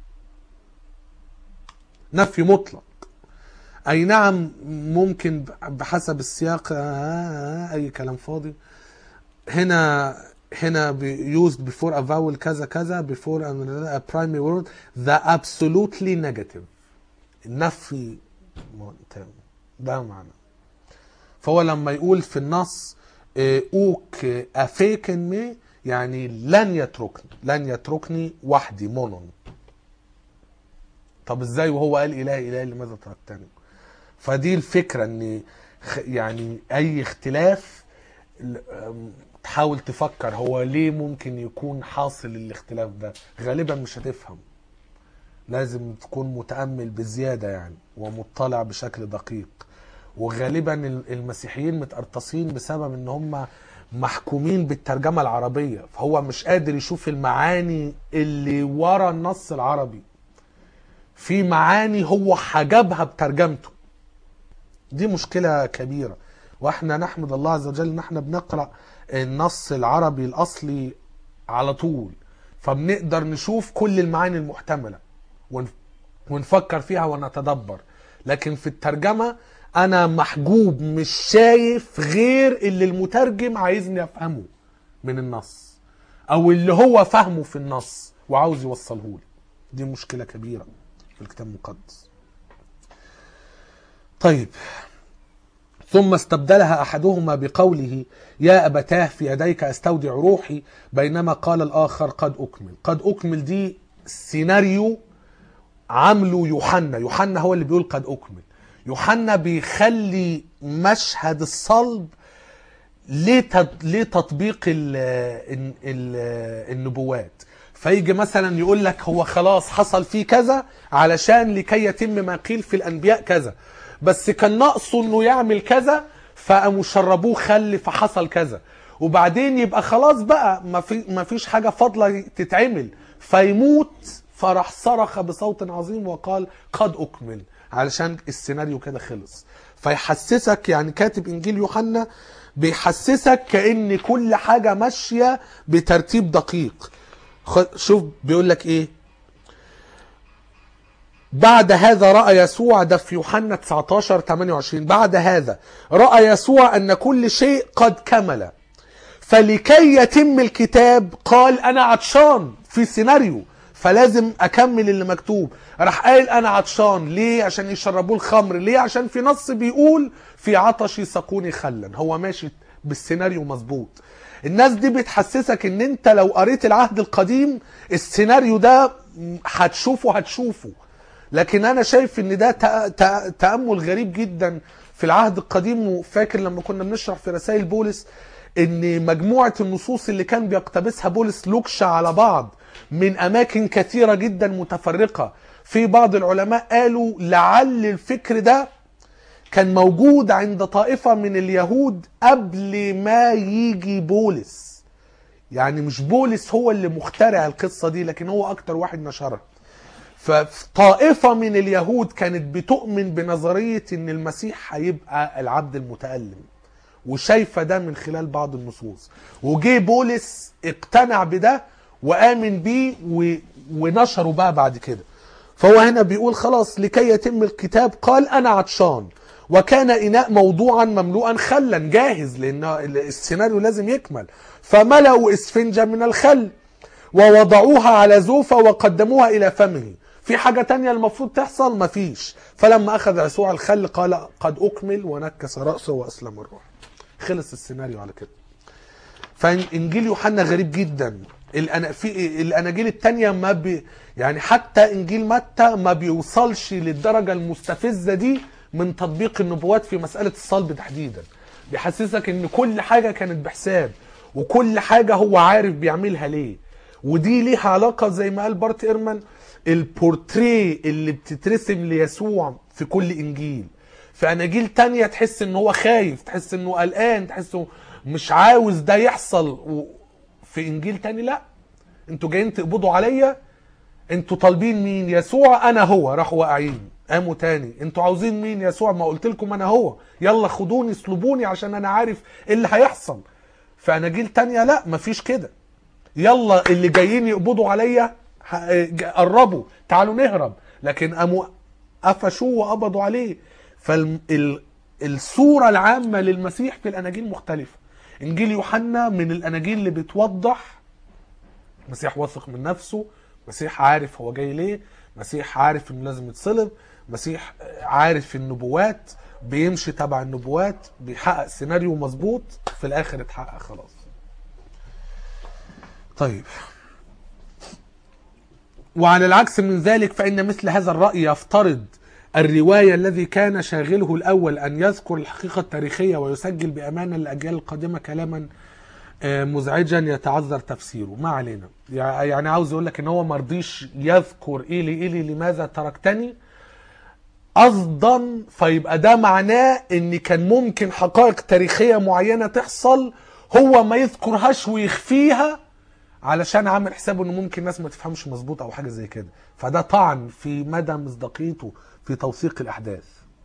نفي مطلق اي نعم ممكن بحسب السياق آه، اي كلام فاضي هنا هنا بي- used before a vowel كذا كذا before a primary word the absolutely negative النفي تام ده معنى فهو لما يقول في النص آه، اوك افيكن مي يعني لن يتركني لن يتركني وحدي مونون طب ازاي وهو قال الهي الهي لماذا تركتني فدي الفكره ان خ- يعني اي اختلاف ل- أم، تحاول تفكر هو ليه ممكن يكون حاصل الاختلاف ده غالبا مش هتفهم لازم تكون متأمل بزيادة يعني ومطلع بشكل دقيق وغالبا ال- المسيحيين متقرطصين بسبب ان هم محكومين بالترجمة العربية فهو مش قادر يشوف المعاني اللي ورا النص العربي في معاني هو حجبها بترجمته دي مشكلة كبيرة واحنا نحمد الله عز وجل ان احنا بنقرأ النص العربي الاصلي على طول فبنقدر نشوف كل المعاني المحتملة ون- ونفكر فيها ونتدبر لكن في الترجمة انا محجوب مش شايف غير اللي المترجم عايزني افهمه من النص او اللي هو فهمه في النص وعاوز يوصله لي دي مشكلة كبيرة في الكتاب المقدس طيب ثم استبدلها احدهما بقوله يا ابتاه في يديك استودع روحي بينما قال الاخر قد اكمل قد اكمل دي سيناريو عامله يوحنا يوحنا هو اللي بيقول قد اكمل يوحنا بيخلي مشهد الصلب لتط- لتطبيق ال ال ال النبوات فيجي مثلا يقول لك هو خلاص حصل فيه كذا علشان لكي يتم ما قيل في الانبياء كذا بس كان ناقصه انه يعمل كذا فقاموا شربوه خل فحصل كذا وبعدين يبقى خلاص بقى ما في ما فيش حاجه فاضله تتعمل فيموت فراح صرخ بصوت عظيم وقال قد اكمل علشان السيناريو كده خلص فيحسسك يعني كاتب انجيل يوحنا بيحسسك كان كل حاجه ماشيه بترتيب دقيق خ- شوف بيقول لك ايه بعد هذا رأى يسوع ده في يوحنا 19 28 بعد هذا رأى يسوع أن كل شيء قد كمل فلكي يتم الكتاب قال أنا عطشان في سيناريو فلازم أكمل اللي مكتوب راح قال أنا عطشان ليه عشان يشربوه الخمر ليه عشان في نص بيقول في عطشي سقوني خلا هو ماشي بالسيناريو مظبوط الناس دي بتحسسك ان انت لو قريت العهد القديم السيناريو ده هتشوفه هتشوفه لكن انا شايف ان ده تأ- تأ- تامل غريب جدا في العهد القديم وفاكر لما كنا بنشرح في رسائل بولس ان مجموعه النصوص اللي كان بيقتبسها بولس لوكشه على بعض من اماكن كثيره جدا متفرقه في بعض العلماء قالوا لعل الفكر ده كان موجود عند طائفه من اليهود قبل ما يجي بولس يعني مش بولس هو اللي مخترع القصه دي لكن هو اكتر واحد نشرها فطائفة من اليهود كانت بتؤمن بنظرية ان المسيح هيبقى العبد المتألم وشايفة ده من خلال بعض النصوص وجي بولس اقتنع بده وآمن بيه و... ونشره بقى بعد كده فهو هنا بيقول خلاص لكي يتم الكتاب قال أنا عطشان وكان إناء موضوعا مملوءا خلا جاهز لأن السيناريو لازم يكمل فملأوا إسفنجة من الخل ووضعوها على زوفة وقدموها إلى فمه في حاجة تانية المفروض تحصل مفيش فلما أخذ يسوع الخل قال قد أكمل ونكس رأسه وأسلم الروح خلص السيناريو على كده فإنجيل يوحنا غريب جدا الأنا في الأناجيل التانية ما بي يعني حتى إنجيل متى ما بيوصلش للدرجة المستفزة دي من تطبيق النبوات في مسألة الصلب تحديدا بيحسسك إن كل حاجة كانت بحساب وكل حاجة هو عارف بيعملها ليه ودي ليها علاقة زي ما قال بارت إيرمان البورتريه اللي بتترسم ليسوع في كل إنجيل في اناجيل تانية تحس ان هو خايف تحس انه قلقان تحس انه مش عاوز ده يحصل و... في انجيل تاني لا انتوا جايين تقبضوا عليا انتوا طالبين مين يسوع انا هو راحوا واقعين قاموا تاني انتوا عاوزين مين يسوع ما قلت لكم انا هو يلا خدوني اصلبوني عشان انا عارف ايه اللي هيحصل في اناجيل تانية لا مفيش كده يلا اللي جايين يقبضوا عليا ه- ج- قربوا تعالوا نهرب لكن قاموا قفشوه وقبضوا عليه فالصورة العامة للمسيح في الأناجيل مختلفة إنجيل يوحنا من الأناجيل اللي بتوضح مسيح واثق من نفسه مسيح عارف هو جاي ليه مسيح عارف انه لازم يتصلب مسيح عارف النبوات بيمشي تبع النبوات بيحقق سيناريو مظبوط في الاخر اتحقق خلاص طيب وعلى العكس من ذلك فإن مثل هذا الرأي يفترض الرواية الذي كان شاغله الأول أن يذكر الحقيقة التاريخية ويسجل بأمانة للأجيال القادمة كلاما آه، مزعجا يتعذر تفسيره ما علينا يع- يعني عاوز يقول لك ان هو مرضيش يذكر إيلي إيلي لماذا تركتني قصدا فيبقى ده معناه ان كان ممكن حقائق تاريخية معينة تحصل هو ما يذكرهاش ويخفيها علشان عامل حسابه انه ممكن الناس ما تفهمش مظبوط او حاجه زي كده فده طعن في مدى مصداقيته في توثيق الاحداث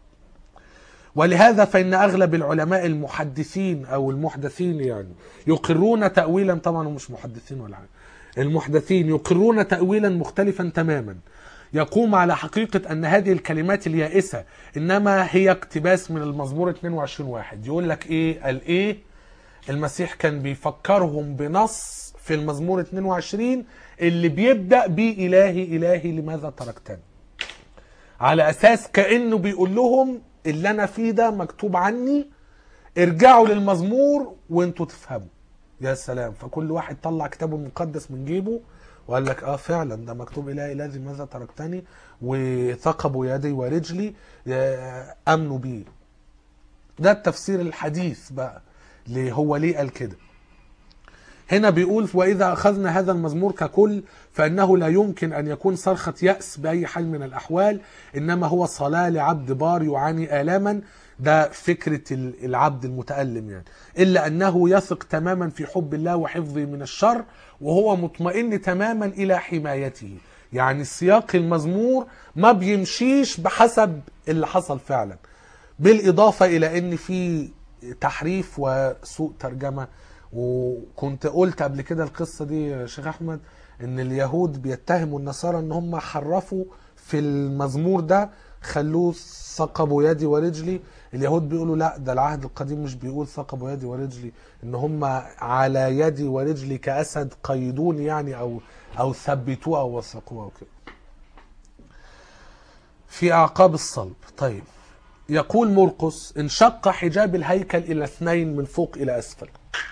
ولهذا فإن أغلب العلماء المحدثين أو المحدثين يعني يقرون تأويلا طبعا هم مش محدثين ولا حاجة المحدثين يقرون تأويلا مختلفا تماما يقوم على حقيقة أن هذه الكلمات اليائسة إنما هي اقتباس من المزمور 22 واحد يقول لك إيه قال إيه المسيح كان بيفكرهم بنص في المزمور 22 اللي بيبدأ بيه إلهي إلهي لماذا تركتني على اساس كانه بيقول لهم اللي انا فيه ده مكتوب عني ارجعوا للمزمور وانتوا تفهموا يا سلام فكل واحد طلع كتابه المقدس من جيبه وقال لك اه فعلا ده مكتوب الهي الذي ماذا تركتني وثقبوا يدي ورجلي آه، امنوا بيه ده التفسير الحديث بقى اللي هو ليه قال كده هنا بيقول وإذا أخذنا هذا المزمور ككل فإنه لا يمكن أن يكون صرخة يأس بأي حال من الأحوال إنما هو صلاة لعبد بار يعاني آلاما ده فكرة ال- العبد المتألم يعني إلا أنه يثق تماما في حب الله وحفظه من الشر وهو مطمئن تماما إلى حمايته يعني سياق المزمور ما بيمشيش بحسب اللي حصل فعلا بالإضافة إلى أن في تحريف وسوء ترجمة وكنت قلت قبل كده القصة دي يا شيخ أحمد أن اليهود بيتهموا النصارى أن هم حرفوا في المزمور ده خلوه ثقبوا يدي ورجلي اليهود بيقولوا لا ده العهد القديم مش بيقول ثقبوا يدي ورجلي ان هم على يدي ورجلي كاسد قيدوني يعني او او ثبتوه او وثقوه او كده في اعقاب الصلب طيب يقول مرقس انشق حجاب الهيكل الى اثنين من فوق الى اسفل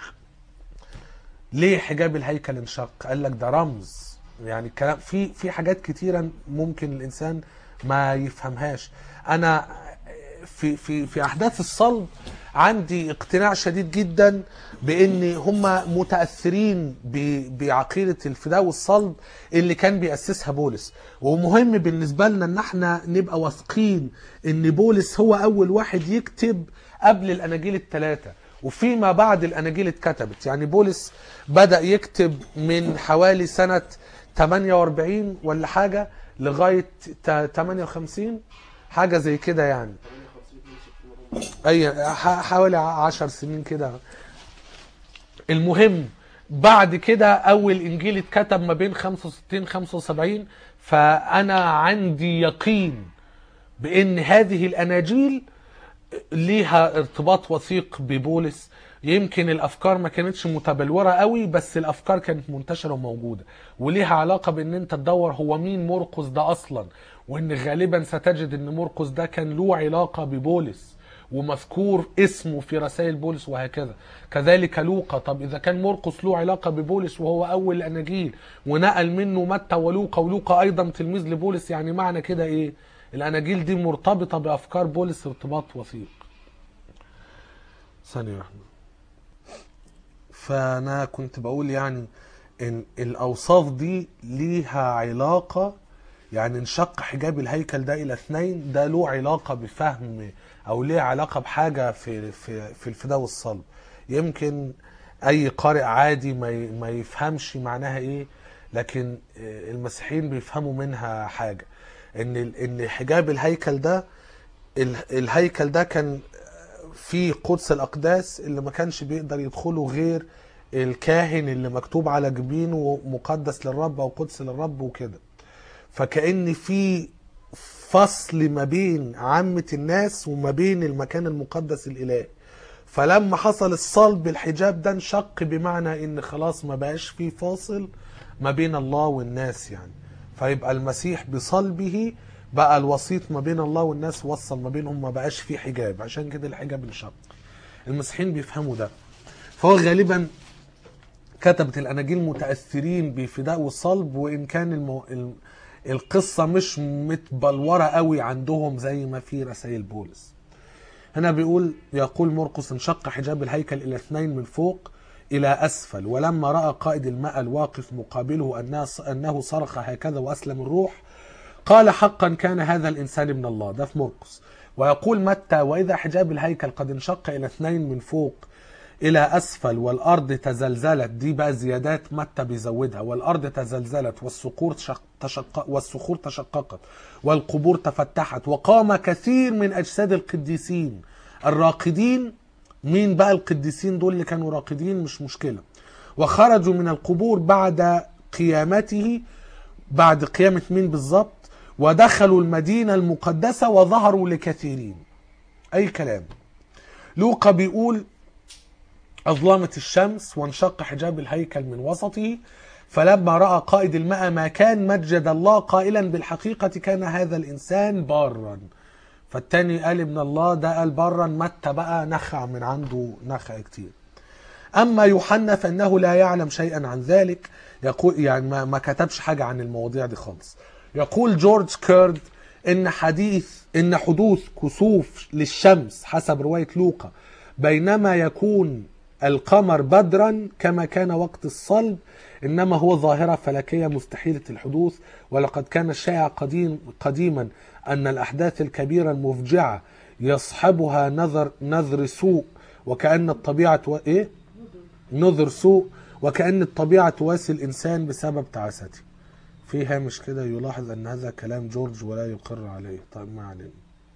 ليه حجاب الهيكل انشق قال لك ده رمز يعني الكلام في في حاجات كتيره ممكن الانسان ما يفهمهاش انا في في في احداث الصلب عندي اقتناع شديد جدا بان هم متاثرين ب- بعقيده الفداء والصلب اللي كان بياسسها بولس ومهم بالنسبه لنا ان احنا نبقى واثقين ان بولس هو اول واحد يكتب قبل الاناجيل الثلاثه وفيما بعد الاناجيل اتكتبت يعني بولس بدا يكتب من حوالي سنه 48 ولا حاجه لغايه تا- 58 حاجه زي كده يعني 58 مسك فيهم اي ح- حوالي عشر سنين كده المهم بعد كده اول انجيل اتكتب ما بين 65 75 فانا عندي يقين بان هذه الاناجيل ليها ارتباط وثيق ببولس يمكن الافكار ما كانتش متبلوره قوي بس الافكار كانت منتشره وموجوده وليها علاقه بان انت تدور هو مين مرقس ده اصلا وان غالبا ستجد ان مرقس ده كان له علاقه ببولس ومذكور اسمه في رسائل بولس وهكذا كذلك لوقا طب اذا كان مرقس له علاقه ببولس وهو اول الاناجيل ونقل منه متى ولوقا ولوقا ايضا تلميذ لبولس يعني معنى كده ايه الاناجيل دي مرتبطه بافكار بولس ارتباط وثيق ثانيه واحده فانا كنت بقول يعني ان الاوصاف دي ليها علاقه يعني انشق حجاب الهيكل ده الى اثنين ده له علاقه بفهم او ليه علاقه بحاجه في في في الفداء والصلب يمكن اي قارئ عادي ما ي- ما يفهمش معناها ايه لكن آه، المسيحيين بيفهموا منها حاجه ان ال- ان حجاب الهيكل ده ال- الهيكل ده كان في قدس الاقداس اللي ما كانش بيقدر يدخله غير الكاهن اللي مكتوب على جبينه مقدس للرب او قدس للرب وكده فكأن في فصل ما بين عامة الناس وما بين المكان المقدس الإلهي فلما حصل الصلب الحجاب ده انشق بمعنى ان خلاص ما بقاش في فاصل ما بين الله والناس يعني فيبقى المسيح بصلبه بقى الوسيط ما بين الله والناس وصل ما بينهم ما بقاش في حجاب عشان كده الحجاب انشق المسيحيين بيفهموا ده فهو غالبا كتبت الاناجيل متاثرين بفداء والصلب وان كان المو... ال- القصه مش متبلوره قوي عندهم زي ما في رسائل بولس هنا بيقول يقول مرقس انشق حجاب الهيكل الى اثنين من فوق الى اسفل ولما راى قائد الماء الواقف مقابله انه انه صرخ هكذا واسلم الروح قال حقا كان هذا الانسان من الله ده في مرقس ويقول متى واذا حجاب الهيكل قد انشق الى اثنين من فوق الى اسفل والارض تزلزلت دي بقى زيادات متى بيزودها والارض تزلزلت والصخور تشق تشق والصخور تشققت والقبور تفتحت وقام كثير من اجساد القديسين الراقدين مين بقى القديسين دول اللي كانوا راقدين مش مشكله وخرجوا من القبور بعد قيامته بعد قيامه مين بالظبط ودخلوا المدينه المقدسه وظهروا لكثيرين اي كلام لوقا بيقول أظلمت الشمس وانشق حجاب الهيكل من وسطه فلما رأى قائد الماء ما كان مجد الله قائلا بالحقيقة كان هذا الإنسان بارا فالتاني قال ابن الله ده قال بارا متى بقى نخع من عنده نخع كتير أما يوحنا فإنه لا يعلم شيئا عن ذلك يقول يعني ما, ما كتبش حاجة عن المواضيع دي خالص يقول جورج كيرد إن حديث إن حدوث كسوف للشمس حسب رواية لوقا بينما يكون القمر بدرا كما كان وقت الصلب انما هو ظاهره فلكيه مستحيله الحدوث ولقد كان الشائع قديم قديما ان الاحداث الكبيره المفجعه يصحبها نذر نذر سوء وكان الطبيعه تو... ايه نذر سوء وكان الطبيعه تواسي الانسان بسبب تعاسته في هامش كده يلاحظ ان هذا كلام جورج ولا يقر عليه طيب ما علينا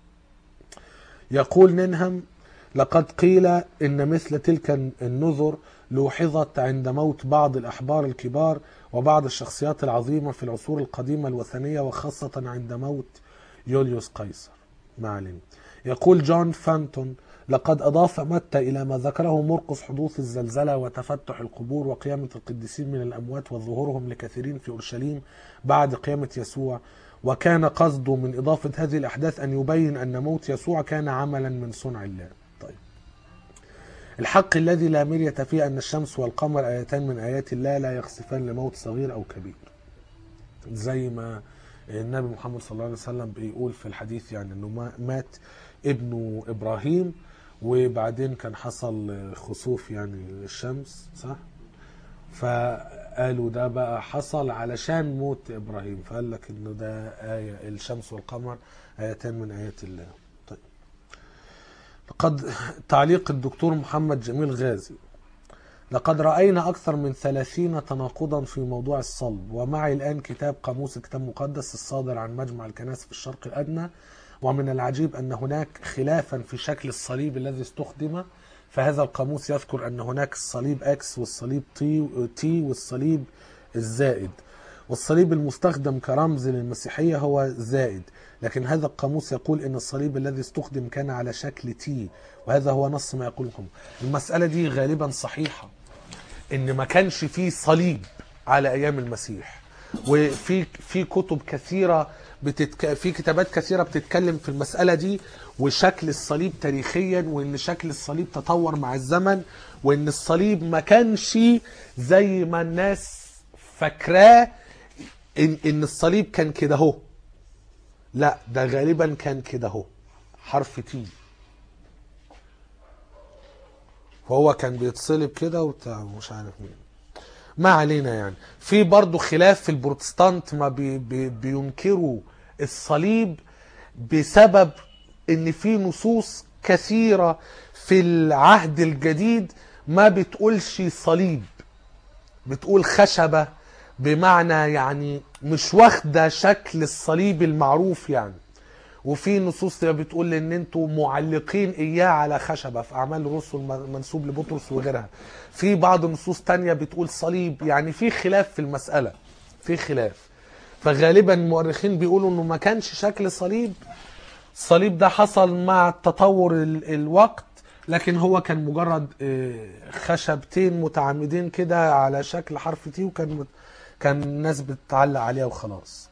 يقول ننهم لقد قيل ان مثل تلك النذر لوحظت عند موت بعض الاحبار الكبار وبعض الشخصيات العظيمه في العصور القديمه الوثنيه وخاصه عند موت يوليوس قيصر ما علينا يقول جون فانتون لقد أضاف متى إلى ما ذكره مرقس حدوث الزلزلة وتفتح القبور وقيامة القديسين من الأموات وظهورهم لكثيرين في أورشليم بعد قيامة يسوع وكان قصده من إضافة هذه الأحداث أن يبين أن موت يسوع كان عملا من صنع الله طيب الحق الذي لا مرية فيه أن الشمس والقمر آيتان من آيات الله لا يخسفان لموت صغير أو كبير زي ما النبي محمد صلى الله عليه وسلم بيقول في الحديث يعني أنه ما- مات ابنه إبراهيم وبعدين كان حصل خسوف يعني للشمس صح فقالوا ده بقى حصل علشان موت ابراهيم فقال لك انه ده آية الشمس والقمر آيتان من آيات الله طيب لقد تعليق الدكتور محمد جميل غازي لقد رأينا أكثر من ثلاثين تناقضا في موضوع الصلب ومعي الآن كتاب قاموس الكتاب المقدس الصادر عن مجمع الكنائس في الشرق الأدنى ومن العجيب أن هناك خلافا في شكل الصليب الذي استخدم فهذا القاموس يذكر أن هناك الصليب أكس والصليب تي, تي والصليب الزائد والصليب المستخدم كرمز للمسيحية هو زائد لكن هذا القاموس يقول أن الصليب الذي استخدم كان على شكل تي وهذا هو نص ما يقوله القاموس المسألة دي غالبا صحيحة ان ما كانش فيه صليب على ايام المسيح وفي في كتب كثيره بتتك... في كتابات كثيره بتتكلم في المساله دي وشكل الصليب تاريخيا وان شكل الصليب تطور مع الزمن وان الصليب ما كانش زي ما الناس فاكراه ان ان الصليب كان كده اهو لا ده غالبا كان كده اهو حرف تي فهو كان بيتصلب كده وبتاع مش عارف مين ما علينا يعني في برضو خلاف في البروتستانت ما بي بي بينكروا الصليب بسبب ان في نصوص كثيرة في العهد الجديد ما بتقولش صليب بتقول خشبة بمعنى يعني مش واخدة شكل الصليب المعروف يعني وفي نصوص بتقول ان انتوا معلقين اياه على خشبه في اعمال الرسل منسوب لبطرس وغيرها في بعض النصوص تانية بتقول صليب يعني في خلاف في المساله في خلاف فغالبا المؤرخين بيقولوا انه ما كانش شكل صليب الصليب ده حصل مع تطور ال- الوقت لكن هو كان مجرد آه، خشبتين متعامدين كده على شكل حرف تي وكان مت- كان الناس بتعلق عليها وخلاص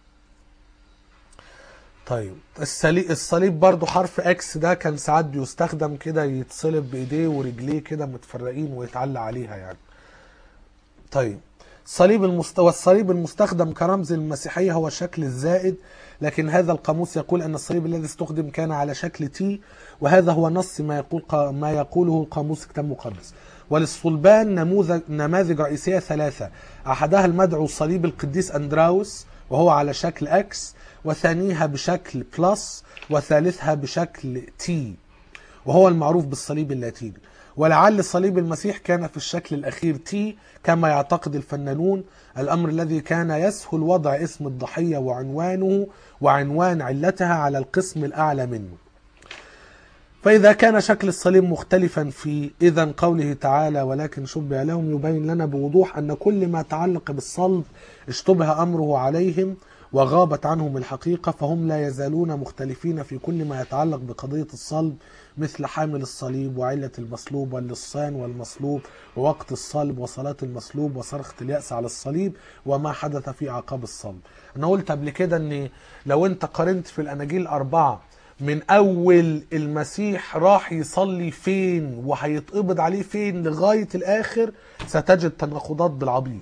طيب الصليب الصليب برضو حرف اكس ده كان ساعات بيستخدم كده يتصلب بايديه ورجليه كده متفرقين ويتعلق عليها يعني طيب صليب المستوى الصليب المستخدم كرمز المسيحية هو الشكل الزائد لكن هذا القاموس يقول أن الصليب الذي استخدم كان على شكل تي وهذا هو نص ما يقول ما يقوله القاموس الكتاب المقدس وللصلبان نموذج نماذج رئيسية ثلاثة أحدها المدعو صليب القديس أندراوس وهو على شكل أكس وثانيها بشكل بلس وثالثها بشكل تي وهو المعروف بالصليب اللاتيني ولعل صليب المسيح كان في الشكل الأخير تي كما يعتقد الفنانون الأمر الذي كان يسهل وضع اسم الضحية وعنوانه وعنوان علتها على القسم الأعلى منه فإذا كان شكل الصليب مختلفا في إذا قوله تعالى ولكن شبه لهم يبين لنا بوضوح أن كل ما تعلق بالصلب اشتبه أمره عليهم وغابت عنهم الحقيقة فهم لا يزالون مختلفين في كل ما يتعلق بقضية الصلب مثل حامل الصليب وعلة المصلوب واللصان والمصلوب ووقت الصلب وصلاة المصلوب وصرخة اليأس على الصليب وما حدث في عقاب الصلب أنا قلت قبل كده أن لو أنت قارنت في الأناجيل الأربعة من أول المسيح راح يصلي فين وهيتقبض عليه فين لغاية الآخر ستجد تناقضات بالعبيط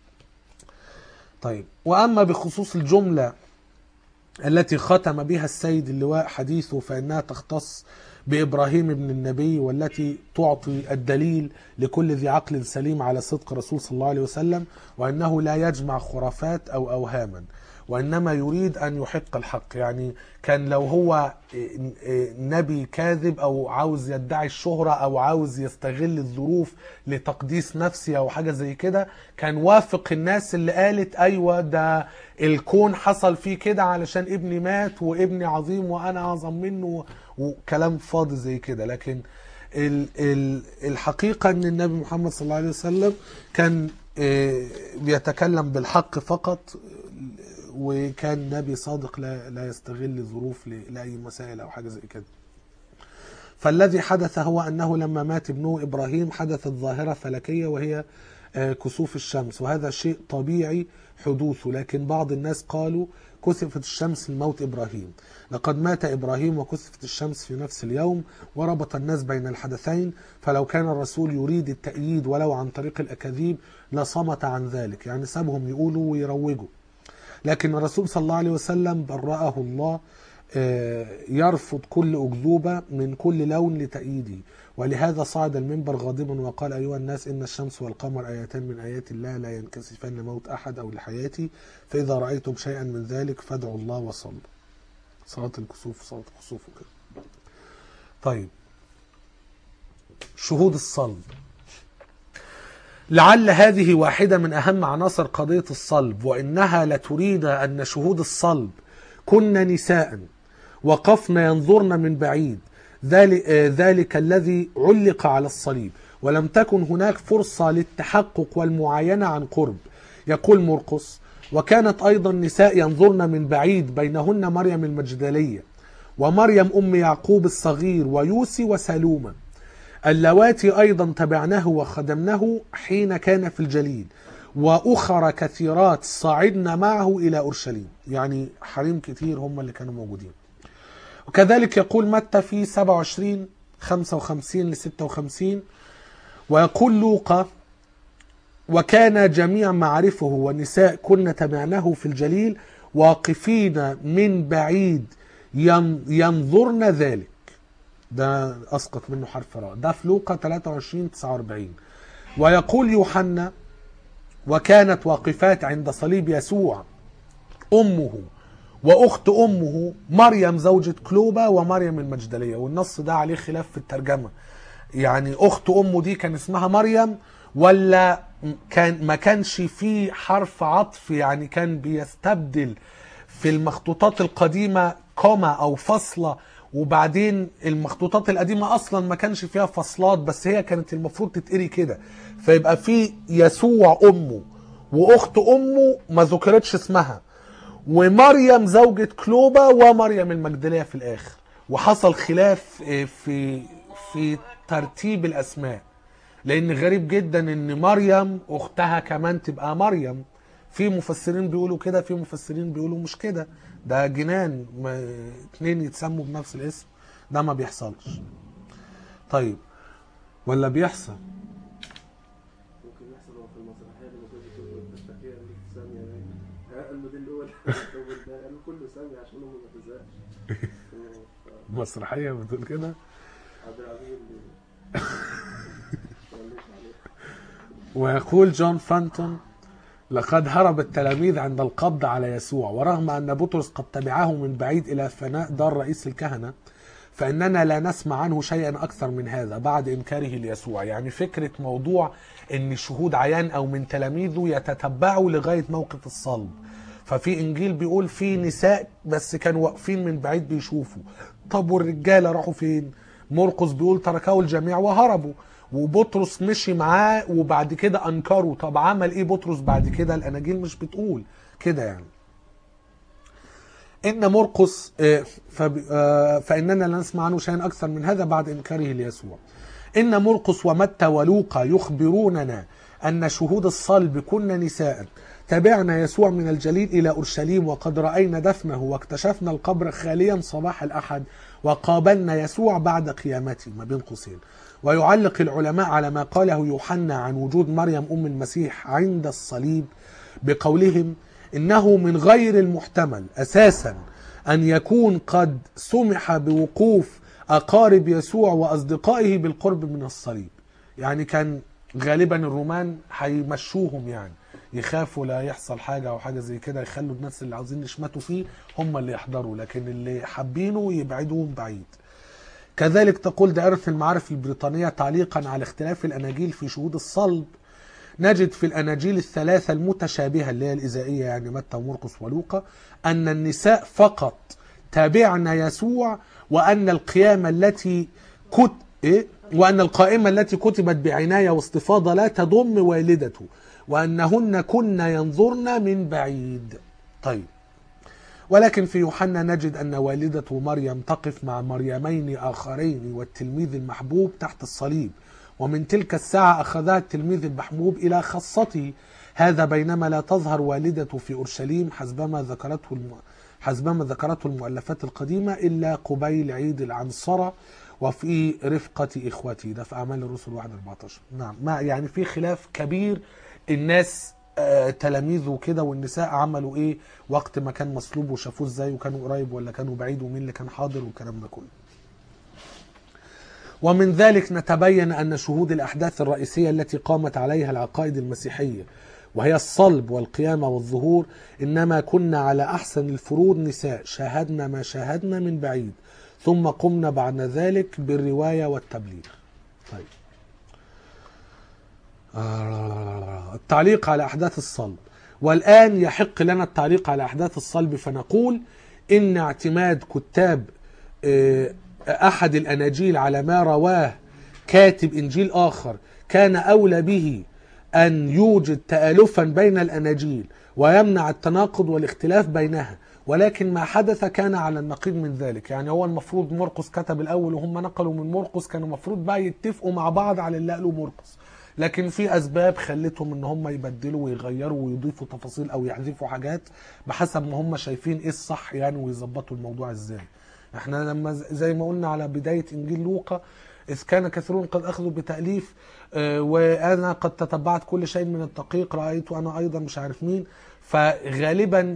طيب وأما بخصوص الجملة التي ختم بها السيد اللواء حديثه فإنها تختص بإبراهيم ابن النبي والتي تعطي الدليل لكل ذي عقل سليم على صدق رسول صلى الله عليه وسلم وأنه لا يجمع خرافات أو أوهاما وإنما يريد أن يحق الحق يعني كان لو هو نبي كاذب أو عاوز يدعي الشهرة أو عاوز يستغل الظروف لتقديس نفسي أو حاجة زي كده كان وافق الناس اللي قالت أيوة ده الكون حصل فيه كده علشان ابني مات وابني عظيم وأنا أعظم منه وكلام فاضي زي كده لكن ال ال الحقيقة أن النبي محمد صلى الله عليه وسلم كان بيتكلم بالحق فقط وكان نبي صادق لا لا يستغل ظروف لاي مسائل او حاجه زي كده. فالذي حدث هو انه لما مات ابنه ابراهيم حدثت ظاهره فلكيه وهي كسوف الشمس وهذا شيء طبيعي حدوثه لكن بعض الناس قالوا كسفت الشمس لموت ابراهيم لقد مات ابراهيم وكسفت الشمس في نفس اليوم وربط الناس بين الحدثين فلو كان الرسول يريد التأييد ولو عن طريق الاكاذيب لصمت عن ذلك يعني سابهم يقولوا ويروجوا لكن الرسول صلى الله عليه وسلم برأه الله يرفض كل أكذوبة من كل لون لتأييده ولهذا صعد المنبر غاضبا وقال أيها الناس إن الشمس والقمر آيتان من آيات الله لا ينكسفان لموت أحد أو لحياتي فإذا رأيتم شيئا من ذلك فادعوا الله وصلوا صلاة الكسوف صلاة الكسوف وكده طيب شهود الصلب لعل هذه واحدة من أهم عناصر قضية الصلب وإنها لتريد أن شهود الصلب كن نساء وقفن ينظرن من بعيد ذلك, ذلك الذي علق على الصليب ولم تكن هناك فرصة للتحقق والمعاينة عن قرب يقول مرقس وكانت أيضا نساء ينظرن من بعيد بينهن مريم المجدلية ومريم أم يعقوب الصغير ويوسي وسلومة اللواتي أيضا تبعناه وخدمنه حين كان في الجليل وأخر كثيرات صعدن معه إلى أورشليم يعني حريم كتير هم اللي كانوا موجودين وكذلك يقول متى في 27 55 ل 56 ويقول لوقا وكان جميع معارفه والنساء كن تبعناه في الجليل واقفين من بعيد ينظرن ذلك ده اسقط منه حرف راء ده في لوقا 23 49 ويقول يوحنا وكانت واقفات عند صليب يسوع أمه وأخت أمه مريم زوجة كلوبا ومريم المجدلية والنص ده عليه خلاف في الترجمة يعني أخت أمه دي كان اسمها مريم ولا كان ما كانش فيه حرف عطف يعني كان بيستبدل في المخطوطات القديمة كوما أو فاصلة وبعدين المخطوطات القديمة أصلا ما كانش فيها فصلات بس هي كانت المفروض تتقري كده فيبقى في يسوع أمه وأخت أمه ما ذكرتش اسمها ومريم زوجة كلوبا ومريم المجدلية في الآخر وحصل خلاف آه، في في ترتيب الأسماء لأن غريب جدا إن مريم أختها كمان تبقى مريم في مفسرين بيقولوا كده في مفسرين بيقولوا مش كده ده جنان ما اتنين يتسموا بنفس الاسم ده ما بيحصلش طيب ولا بيحصل ممكن يحصل هو في المسرحيه لما كنت بتقول التشتكيه اللي ساميه باين ها الموديل الاول الاول ده قالوا كله سامي عشان هو ما تزهقش مسرحية بتقول كده عبد العزيز اللي معلش عليه ويقول جون فانتون لقد هرب التلاميذ عند القبض على يسوع ورغم أن بطرس قد تبعه من بعيد إلى فناء دار رئيس الكهنة فإننا لا نسمع عنه شيئا أكثر من هذا بعد إنكاره ليسوع يعني فكرة موضوع أن شهود عيان أو من تلاميذه يتتبعوا لغاية موقف الصلب ففي إنجيل بيقول في نساء بس كانوا واقفين من بعيد بيشوفوا طب والرجالة راحوا فين مرقس بيقول تركه الجميع وهربوا وبطرس مشي معاه وبعد كده انكروا طب عمل ايه بطرس بعد كده الاناجيل مش بتقول كده يعني ان مرقس آه، فب- آه، فاننا لا نسمع عنه شيئا اكثر من هذا بعد انكاره ليسوع ان مرقس ومتى ولوقا يخبروننا ان شهود الصلب كن نساء تبعنا يسوع من الجليل الى اورشليم وقد راينا دفنه واكتشفنا القبر خاليا صباح الاحد وقابلنا يسوع بعد قيامته ما بين قوسين ويعلق العلماء على ما قاله يوحنا عن وجود مريم ام المسيح عند الصليب بقولهم انه من غير المحتمل اساسا ان يكون قد سمح بوقوف اقارب يسوع واصدقائه بالقرب من الصليب يعني كان غالبا الرومان هيمشوهم يعني يخافوا لا يحصل حاجه او حاجه زي كده يخلوا الناس اللي عاوزين يشمتوا فيه هم اللي يحضروا لكن اللي حابينه يبعدوهم بعيد كذلك تقول دائرة المعارف البريطانية تعليقا على اختلاف الأناجيل في شهود الصلب نجد في الأناجيل الثلاثة المتشابهة اللي هي الإزائية يعني متى ومرقس ولوقا أن النساء فقط تابعن يسوع وأن القيامة التي كت إيه؟ وأن القائمة التي كتبت بعناية واستفاضة لا تضم والدته وأنهن كن ينظرن من بعيد طيب ولكن في يوحنا نجد أن والدة مريم تقف مع مريمين آخرين والتلميذ المحبوب تحت الصليب ومن تلك الساعة أخذها التلميذ المحبوب إلى خاصته هذا بينما لا تظهر والدته في أورشليم حسبما ذكرته الم... حسبما ذكرته المؤلفات القديمة إلا قبيل عيد العنصرة وفي رفقة إخوته ده في أعمال الرسل 1 14 نعم ما يعني في خلاف كبير الناس آه، تلاميذه وكده والنساء عملوا ايه وقت ما كان مصلوب وشافوه ازاي وكانوا قريب ولا كانوا بعيد ومين اللي كان حاضر والكلام ده كله ومن ذلك نتبين أن شهود الأحداث الرئيسية التي قامت عليها العقائد المسيحية وهي الصلب والقيامة والظهور إنما كنا على أحسن الفروض نساء شاهدنا ما شاهدنا من بعيد ثم قمنا بعد ذلك بالرواية والتبليغ طيب آه، التعليق على أحداث الصلب والآن يحق لنا التعليق على أحداث الصلب فنقول إن اعتماد كتاب آه، أحد الأناجيل على ما رواه كاتب إنجيل آخر كان أولى به أن يوجد تآلفا بين الأناجيل ويمنع التناقض والاختلاف بينها ولكن ما حدث كان على النقيض من ذلك يعني هو المفروض مرقس كتب الأول وهم نقلوا من مرقس كانوا المفروض بقى يتفقوا مع بعض على اللي قاله مرقس لكن في اسباب خلتهم ان هم يبدلوا ويغيروا ويضيفوا تفاصيل او يحذفوا حاجات بحسب ما هم شايفين ايه الصح يعني ويظبطوا الموضوع ازاي احنا لما ز- زي ما قلنا على بدايه انجيل لوقا اذ كان كثيرون قد اخذوا بتاليف آه، وانا قد تتبعت كل شيء من الدقيق رايت انا ايضا مش عارف مين فغالبا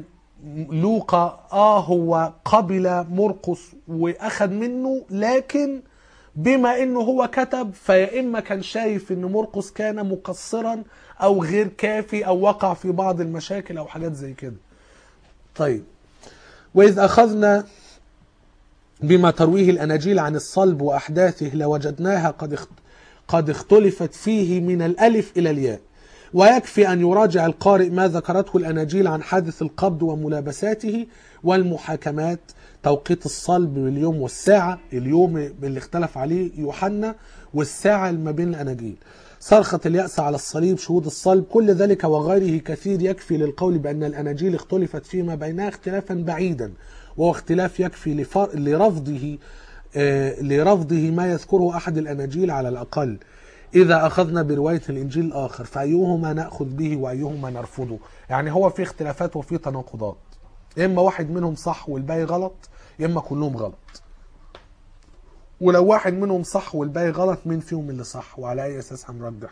لوقا اه هو قبل مرقس واخذ منه لكن بما انه هو كتب فيا اما كان شايف ان مرقس كان مقصرا او غير كافي او وقع في بعض المشاكل او حاجات زي كده طيب واذ اخذنا بما ترويه الاناجيل عن الصلب واحداثه لوجدناها قد اخت... قد اختلفت فيه من الالف الى الياء ويكفي ان يراجع القارئ ما ذكرته الاناجيل عن حادث القبض وملابساته والمحاكمات توقيت الصلب باليوم والساعه اليوم اللي اختلف عليه يوحنا والساعه اللي ما بين الاناجيل صرخة اليأس على الصليب شهود الصلب كل ذلك وغيره كثير يكفي للقول بأن الأناجيل اختلفت فيما بينها اختلافا بعيدا وهو اختلاف يكفي لفر... لرفضه آه، لرفضه ما يذكره أحد الأناجيل على الأقل إذا أخذنا برواية الإنجيل الآخر فأيهما نأخذ به وأيهما نرفضه يعني هو في اختلافات وفي تناقضات إما واحد منهم صح والباقي غلط يا إما كلهم غلط ولو واحد منهم صح والباقي غلط مين فيهم اللي صح وعلى أي أساس هنرجح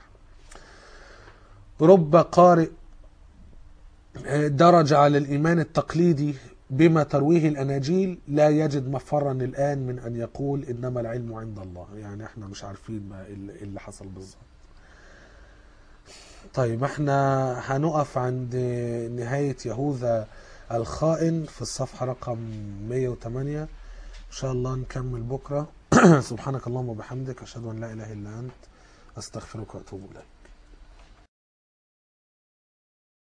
رب قارئ درج على الإيمان التقليدي بما ترويه الأناجيل لا يجد مفرا الآن من أن يقول إنما العلم عند الله يعني احنا مش عارفين ما اللي اللي حصل بالظبط طيب احنا هنقف عند نهاية يهوذا الخائن في الصفحة رقم 108 إن شاء الله نكمل بكرة سبحانك اللهم وبحمدك أشهد أن لا إله إلا أنت أستغفرك وأتوب إليك